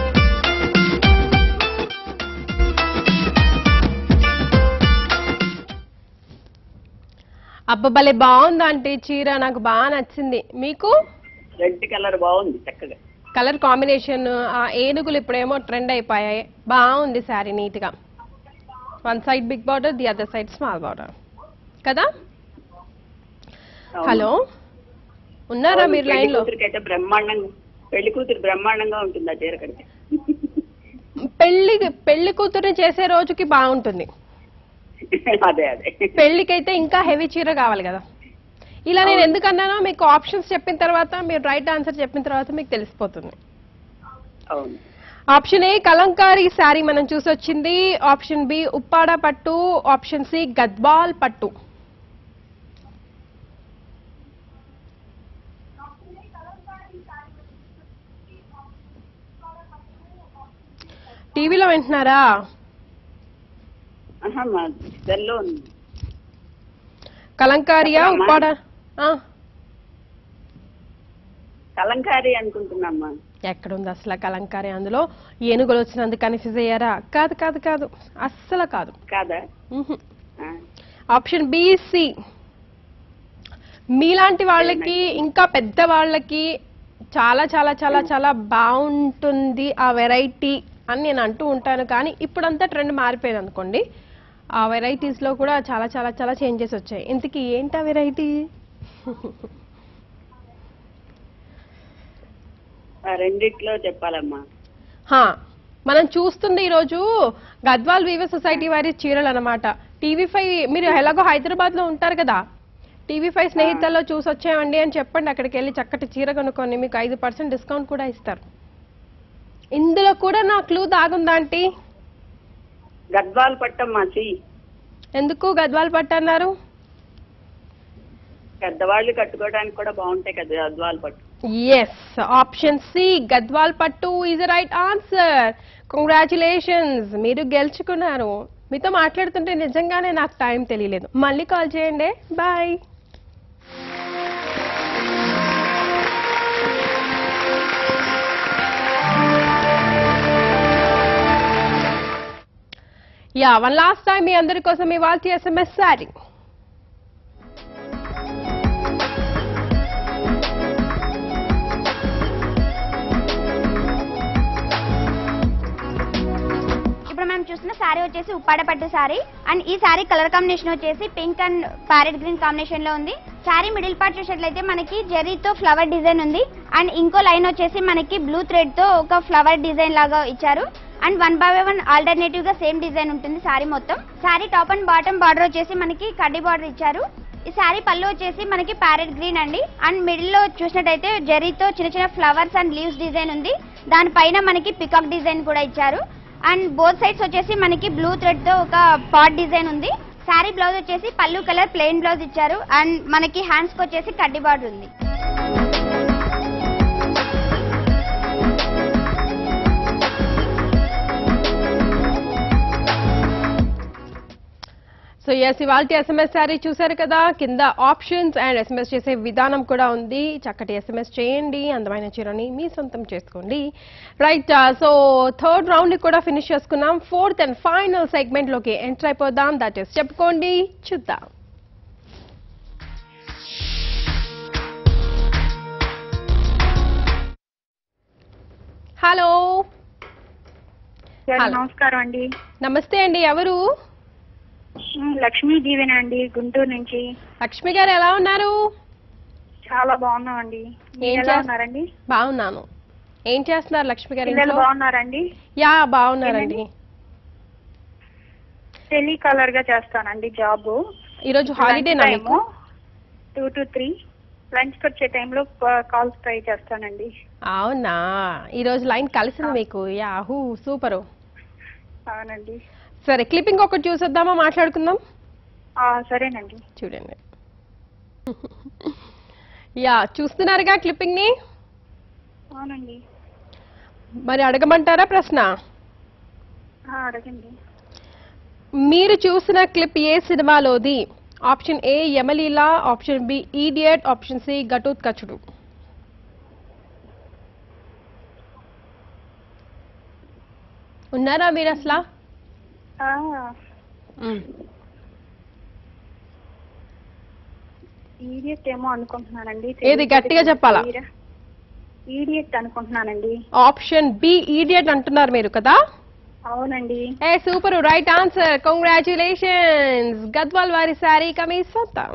అబ్బబ్బలే బాగుంది అంటే చీర నాకు బాగా నచ్చింది మీకు రెడ్ కలర్ బాగుంది చక్కగా కలర్ కాంబినేషన్ ఆ ఏనుగులు ఇప్పుడేమో ట్రెండ్ అయిపోయాయి బాగుంది శారీ నీట్ గా one side big border the other side small border కదా అవును. హలో ఉన్నారా అవును, మీరు పెళ్లి లైన్ లో కూతురికి అయితే బ్రహ్మాండంగా పెళ్లి కూతురు బ్రహ్మాండంగా ఉంటుంది ఆ చీర కడితే పెళ్లి పెళ్లి కూతుర్ని చేసే రోజుకి బాగుంటుంది అదే అదే పెళ్లికైతే ఇంకా హెవీ చీర కావాలి కదా ఇలా నేను ఎందుకన్నానో మీకు ఆప్షన్స్ చెప్పిన తర్వాత మీరు రైట్ ఆన్సర్ చెప్పిన తర్వాత మీకు తెలిసిపోతుంది అవును ఆప్షన్ ఏ కలంకారీ శారీ మనం చూసొచ్చింది ఆప్షన్ బి ఉప్పాడ పట్టు ఆప్షన్ సి గద్వాల్ పట్టు టీవీలో వింటున్నారా ఆహా, మా సెల్లో ఉంది కలంకారియా చెప్పమ్మా. ఉప్పాడ ఆ, కలంకారీ అనుకుంటున్నామ్మా ఎక్కడుంది అసలు ఆ కలంకారీ అందులో ఏనుగులు వచ్చినందుకు కన్ఫ్యూజ్ అయ్యారా కాదు కాదు కాదు అస్సలు కాదు కాదా మ్హూ. ఆ, ఆప్షన్ బిసి మీలాంటి వాళ్ళకి ఇంకా పెద్ద వాళ్ళకి చాలా చాలా చాలా చాలా బాగుంటుంది ఆ వెరైటీ అని నేను అంటూ ఉంటాను కానీ ఇప్పుడంతా ట్రెండ్ మారిపోయింది అనుకోండి ఆ వెరైటీస్ లో కూడా చాలా చాలా చాలా చేంజెస్ వచ్చాయి ఇంతకీ ఏంటి ఆ వెరైటీ ఆ రెండిట్లో చెప్పాలమ్మా హా మనం చూస్తుంది ఈరోజు గద్వాల్ వీవ సొసైటీ వారి చీరలు అనమాట టీవీ ఫైవ్ మీరు ఎలాగో హైదరాబాద్ లో ఉంటారు కదా టీవీ ఫైవ్ స్నేహితుల్లో చూసి వచ్చామండి అని చెప్పండి అక్కడికి వెళ్ళి చక్కటి చీర కొనుక్కొని మీకు ఐదు పర్సెంట్ డిస్కౌంట్ కూడా ఇస్తారు ఇందులో కూడా నా క్లూ దాగుందా ఆంటీ గద్వాల్ పట్టమ్మా సి ఎందుకు గద్వాల్ పట్టు అన్నారు పెద్దవాళ్ళు కట్టుకోవడానికి కూడా బాగుంటాయి కదా గద్వాల్ పట్టు ఎస్ ఆప్షన్ సి గద్వాల్ పట్టు ఈజ్ రైట్ ఆన్సర్ కంగ్రాచులేషన్స్ మీరు గెలుచుకున్నారు మీతో మాట్లాడుతుంటే నిజంగానే నాకు టైం తెలియలేదు మళ్ళీ కాల్ చేయండి bye yeah one last time మీ అందరి కోసం ఇవాళ ఎస్ఎంఎస్ సారీ ఇప్పుడు మనం చూస్తున్న శారీ వచ్చేసి ఉప్పాడ పట్టు శారీ అండ్ ఈ శారీ కలర్ కాంబినేషన్ వచ్చేసి pink and parrot green combination లో ఉంది శారీ మిడిల్ పార్ట్ చూసినట్లయితే మనకి జెర్రీతో ఫ్లవర్ డిజైన్ ఉంది అండ్ ఇంకో లైన్ వచ్చేసి మనకి బ్లూ థ్రెడ్ తో ఒక ఫ్లవర్ డిజైన్ లాగా ఇచ్చారు and one by one alternative గా సేమ్ డిజైన్ ఉంటుంది శారీ మొత్తం sari top and bottom border వచ్చేసి మనకి కడ్డీ బార్డర్ ఇచ్చారు ఈ శారీ పళ్ళు వచ్చేసి మనకి ప్యారెట్ గ్రీన్ అండి అండ్ మిడిల్ లో చూసినట్టయితే జెర్రీతో చిన్న చిన్న ఫ్లవర్స్ అండ్ లీవ్స్ డిజైన్ ఉంది దానిపైన మనకి పికాక్ డిజైన్ కూడా ఇచ్చారు అండ్ బోత్ సైడ్స్ వచ్చేసి మనకి బ్లూ థ్రెడ్ తో ఒక పాట్ డిజైన్ ఉంది శారీ బ్లౌజ్ వచ్చేసి పళ్ళు కలర్ ప్లెయిన్ బ్లౌజ్ ఇచ్చారు అండ్ మనకి హ్యాండ్స్ కి వచ్చేసి కడ్డీ బార్డర్ ఉంది సో ఎస్ ఇవాళ ఎస్ఎంఎస్ శారీ చూశారు కదా కింద ఆప్షన్స్ అండ్ ఎస్ఎంఎస్ చేసే విధానం కూడా ఉంది చక్కటి ఎస్ఎంఎస్ చేయండి అందమైన చీరని మీ సొంతం చేసుకోండి రైట్ సో థర్డ్ రౌండ్ కూడా ఫినిష్ చేసుకున్నాం ఫోర్త్ అండ్ ఫైనల్ సెగ్మెంట్ లోకి ఎంటర్ అయిపోదాం దట్ ఇస్ చెప్పుకోండి చూద్దాం హలో సార్ హలో. నమస్కారం అండి నమస్తే అండి ఎవరు ఉమ్, లక్ష్మీ దీవెన అండి గుంటూరు నుంచి లక్ష్మి గారు ఎలా ఉన్నారు చాలా బాగున్నామండి మీరు ఏం ఎలా చేస్త- ఉన్నారండి బాగున్నాను ఏం చేస్తున్నారు లక్ష్మి గారు పిల్లలు ఇంట్లో బాగున్నారండి యా బాగున్నారండి టెలి కలర్ గా చేస్తానండి జాబ్ ఈరోజు హాలిడేనా మీకు టూ టు త్రీ లంచ్ కి వచ్చే టైంలో కాల్స్ ట్రై చేస్తానండి అవునా ఈ రోజు లైన్ కలిసింది మీకు యాహూ సూపర్ అవునండి సరే క్లిప్పింగ్ ఒకటి చూసేద్దామా మాట్లాడుకుందాం ఆ, సరేనండి చూడండి యా చూస్తున్నారుగా క్లిప్పింగ్ ని అవునండి మరి అడగమంటారా ప్రశ్న ఆ, అడగండి మీరు చూసిన క్లిప్ ఏ సినిమాలోది option A Yamaleela option B Idiot option C Ghatothkachudu ఉన్నారా మీరు అసలు ఆ, ఈడియట్ ఏమో అనుకుంటున్నానండి ఏది గట్టిగా చెప్పాలా? ఈడియట్ అనుకుంటున్నానండి ఆప్షన్ బి ఈడియట్ అంటున్నారు మీరు కదా అవునండి A super right answer congratulations Gadwal వారి శారీ కమీ సొంతం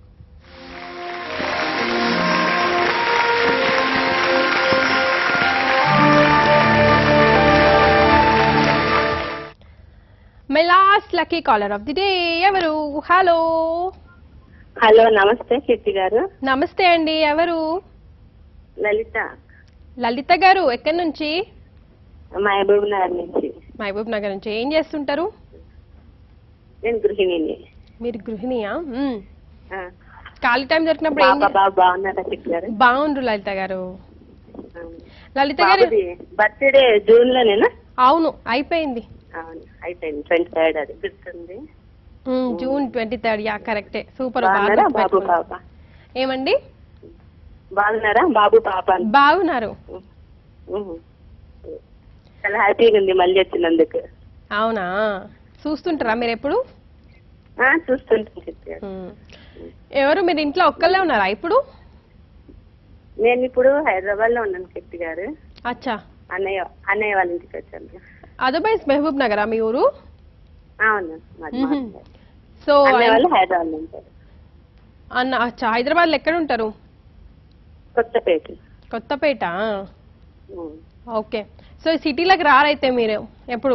my last lucky caller of the day ఎవరు హలో హలో నమస్తే కీర్తి గారు నమస్తే అండి ఎవరు లలిత లలిత గారు ఎక్కడి నుంచి మహబూబ్ నగర్ నుంచి మహబూబ్ నగర్ నుంచి ఏం చేస్తుంటారు నేను గృహిణిని మీరు గృహిణియా మ్మ్. ఆ, ఖాళీ టైం దొరికినప్పుడు ఏం పాప బాబు బాగున్నారా కీర్తి గారు బాగుండ్రు లలిత గారు ఆ. లలిత గారు బాబుది బర్త్డే జూన్ లోనేనా అవును అయిపోయింది అవును అయిపోయింది ట్వంటీ థర్డ్ అది గుర్తుంది um, June twenty third yeah కరెక్టే సూపర్ బాగున్నారా బాబు పాప ఏమండి బాగున్నారా బాబు పాప బాగున్నారు ఉహు. చాలా హ్యాపీగా ఉంది మళ్ళీ వచ్చినందుకు అవునా చూస్తుంటారా మీరు ఎప్పుడు ఆ, చూస్తుంటాను చెప్పారు ఉమ్. ఎవరు మీరు ఇంట్లో ఒక్కళ్ళే ఉన్నారా ఇప్పుడు నేను ఇప్పుడు హైదరాబాద్ లో ఉన్నాను కీర్తి గారు అచ్చా అన్నయ్య అన్నయ్య వాళ్ళ ఇంటికి వచ్చాను అదర్వైజ్ మహబూబ్ నగరా మీ ఊరు అవును మాది మ్మ్. మాట్లాడు. సో అన్నయ్య వాళ్ళు హైదరాబాద్ లో ఉంటారు అన్న అచ్చా హైదరాబాద్లో ఎక్కడ ఉంటారు Kothapet Kothapet um. Okay so ఈ సిటీలోకి రారైతే మీరు ఎప్పుడు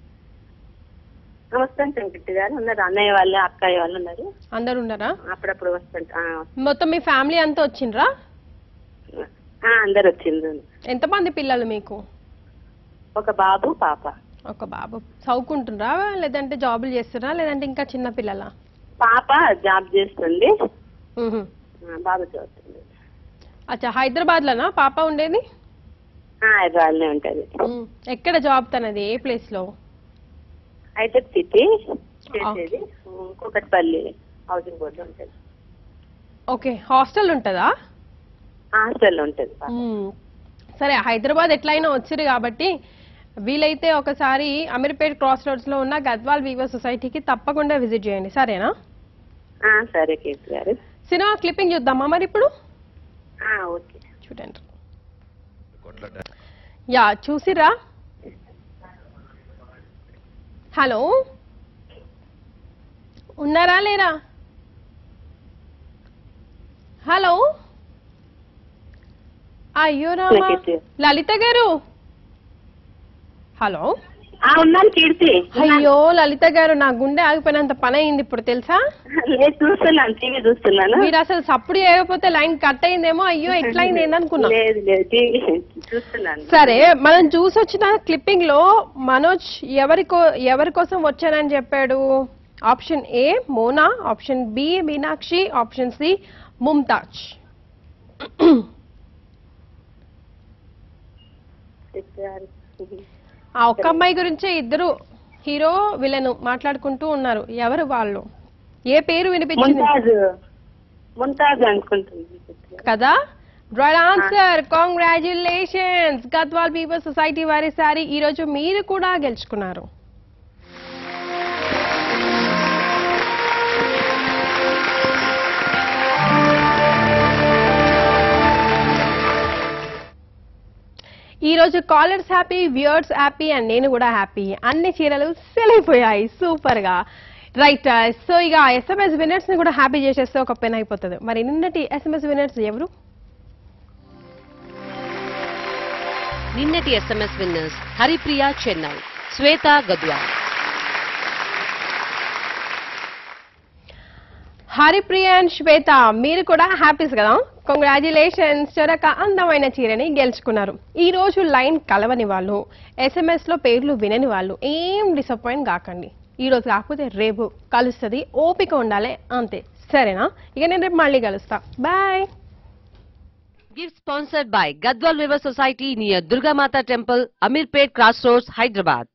ఆ, వస్తుంటాం కీర్తి గారు ఉన్నారు అన్నయ్య వాళ్ళు అక్కయ్య వాళ్ళు ఉన్నారు అందరు ఉన్నారా అప్పుడప్పుడు వస్తుంటా ఆ, మొత్తం మీ ఫ్యామిలీ అంతా వచ్చిండ్రా ఆ, అందరు వచ్చిండ్రు ఎంతమంది పిల్లలు మీకు ఒక బాబు పాప ఒక బాబు చదువుకుంటున్నారా లేదంటే జాబులు చేస్తున్నారా లేదంటే ఇంకా చిన్న పిల్లలా పాప జాబ్ చేస్తుంది మ్హూ. ఆ, బాబు చదువుతుంది అచ్చా హైదరాబాద్లోనా పాప ఉండేది ఆ, హైదరాబాద్లో ఉంటది మ్. ఎక్కడ జాబ్ తనది ఏ ప్లేస్ లో హైటెక్ సిటీ చేసేది ఉమ్, కూకట్పల్లి హౌసింగ్ బోర్డు ఉంటది ఓకే హాస్టల్ ఉంటుందా హాస్టల్లో ఉంటది పాప. మ్మ్. సరే హైదరాబాద్ ఎట్లయినా వచ్చిరు కాబట్టి వీలైతే ఒకసారి అమీర్పేట్ క్రాస్ రోడ్స్ లో ఉన్న గద్వాల్ వీవర్ సొసైటీకి తప్పకుండా విజిట్ చేయండి సరేనా ఆ, సరే కీర్తి గారు సినిమా క్లిప్పింగ్ చూద్దామా మరి ఇప్పుడు ఆ, ఓకే చూడండి యా చూసిరా హలో ఉన్నారా లేరా హలో అయ్యో రామా నాకైతే. లలిత గారు హలో ఆ, ఉన్నాను కీర్తి అయ్యో లలిత గారు నా గుండె ఆగిపోయినంత పని అయింది ఇప్పుడు తెలుసా లేదు చూస్తున్నాను టీవీ చూస్తున్నాను మీరు అసలు సప్పుడు చేయకపోతే లైన్ కట్ అయిందేమో అయ్యో ఎట్లా అయింది ఏందనుకున్నా లేదు లేదు టీవీ చూస్తున్నాను సరే మనం చూసి వచ్చిన క్లిప్పింగ్ లో మనోజ్ ఎవరి కో- ఎవరి కోసం వచ్చానని చెప్పాడు option A Mona option B Meenakshi option C Mumtaz Keerthi garu. ఆ ఒక్క అమ్మాయి గురించే ఇద్దరు హీరో విలన్ మాట్లాడుకుంటూ ఉన్నారు ఎవరు వాళ్ళు ఏ పేరు వినిపించింది ముంతాజ్ ముంతాజ్ అనుకుంటుంది కీర్తి గారు. కదా right answer congratulations Gadwal people society వారి సారి ఈ రోజు మీరు కూడా గెలుచుకున్నారు ఈ రోజు callers happy viewers happy and నేను కూడా హ్యాపీ అన్ని చీరలు సెల్ అయిపోయాయి సూపర్ గా రైట్ సో ఇక ఎస్ఎంఎస్ విన్నర్స్ ని కూడా హ్యాపీ చేసేస్తే ఒక పెన్ అయిపోతుంది మరి నిన్నటి ఎస్ఎంఎస్ విన్నర్స్ ఎవరు నిన్నటి SMS winners Haripriya Chennai Shweta Gadwal Haripriya and Shweta మీరు కూడా హ్యాపీస్ కదా కంగ్రాచులేషన్స్ చొరక అందమైన చీరని గెలుచుకున్నారు ఈ రోజు లైన్ కలవని వాళ్ళు ఎస్ఎంఎస్ లో పేర్లు వినని వాళ్ళు ఏం డిసప్పాయింట్ కాకండి ఈ రోజు కాకపోతే రేపు కలుస్తుంది ఓపిక ఉండాలి అంతే సరేనా ఇక నేను రేపు మళ్ళీ కలుస్తా bye gift sponsored by Gadwal weaver society near Durgamata temple Ameerpet cross roads Hyderabad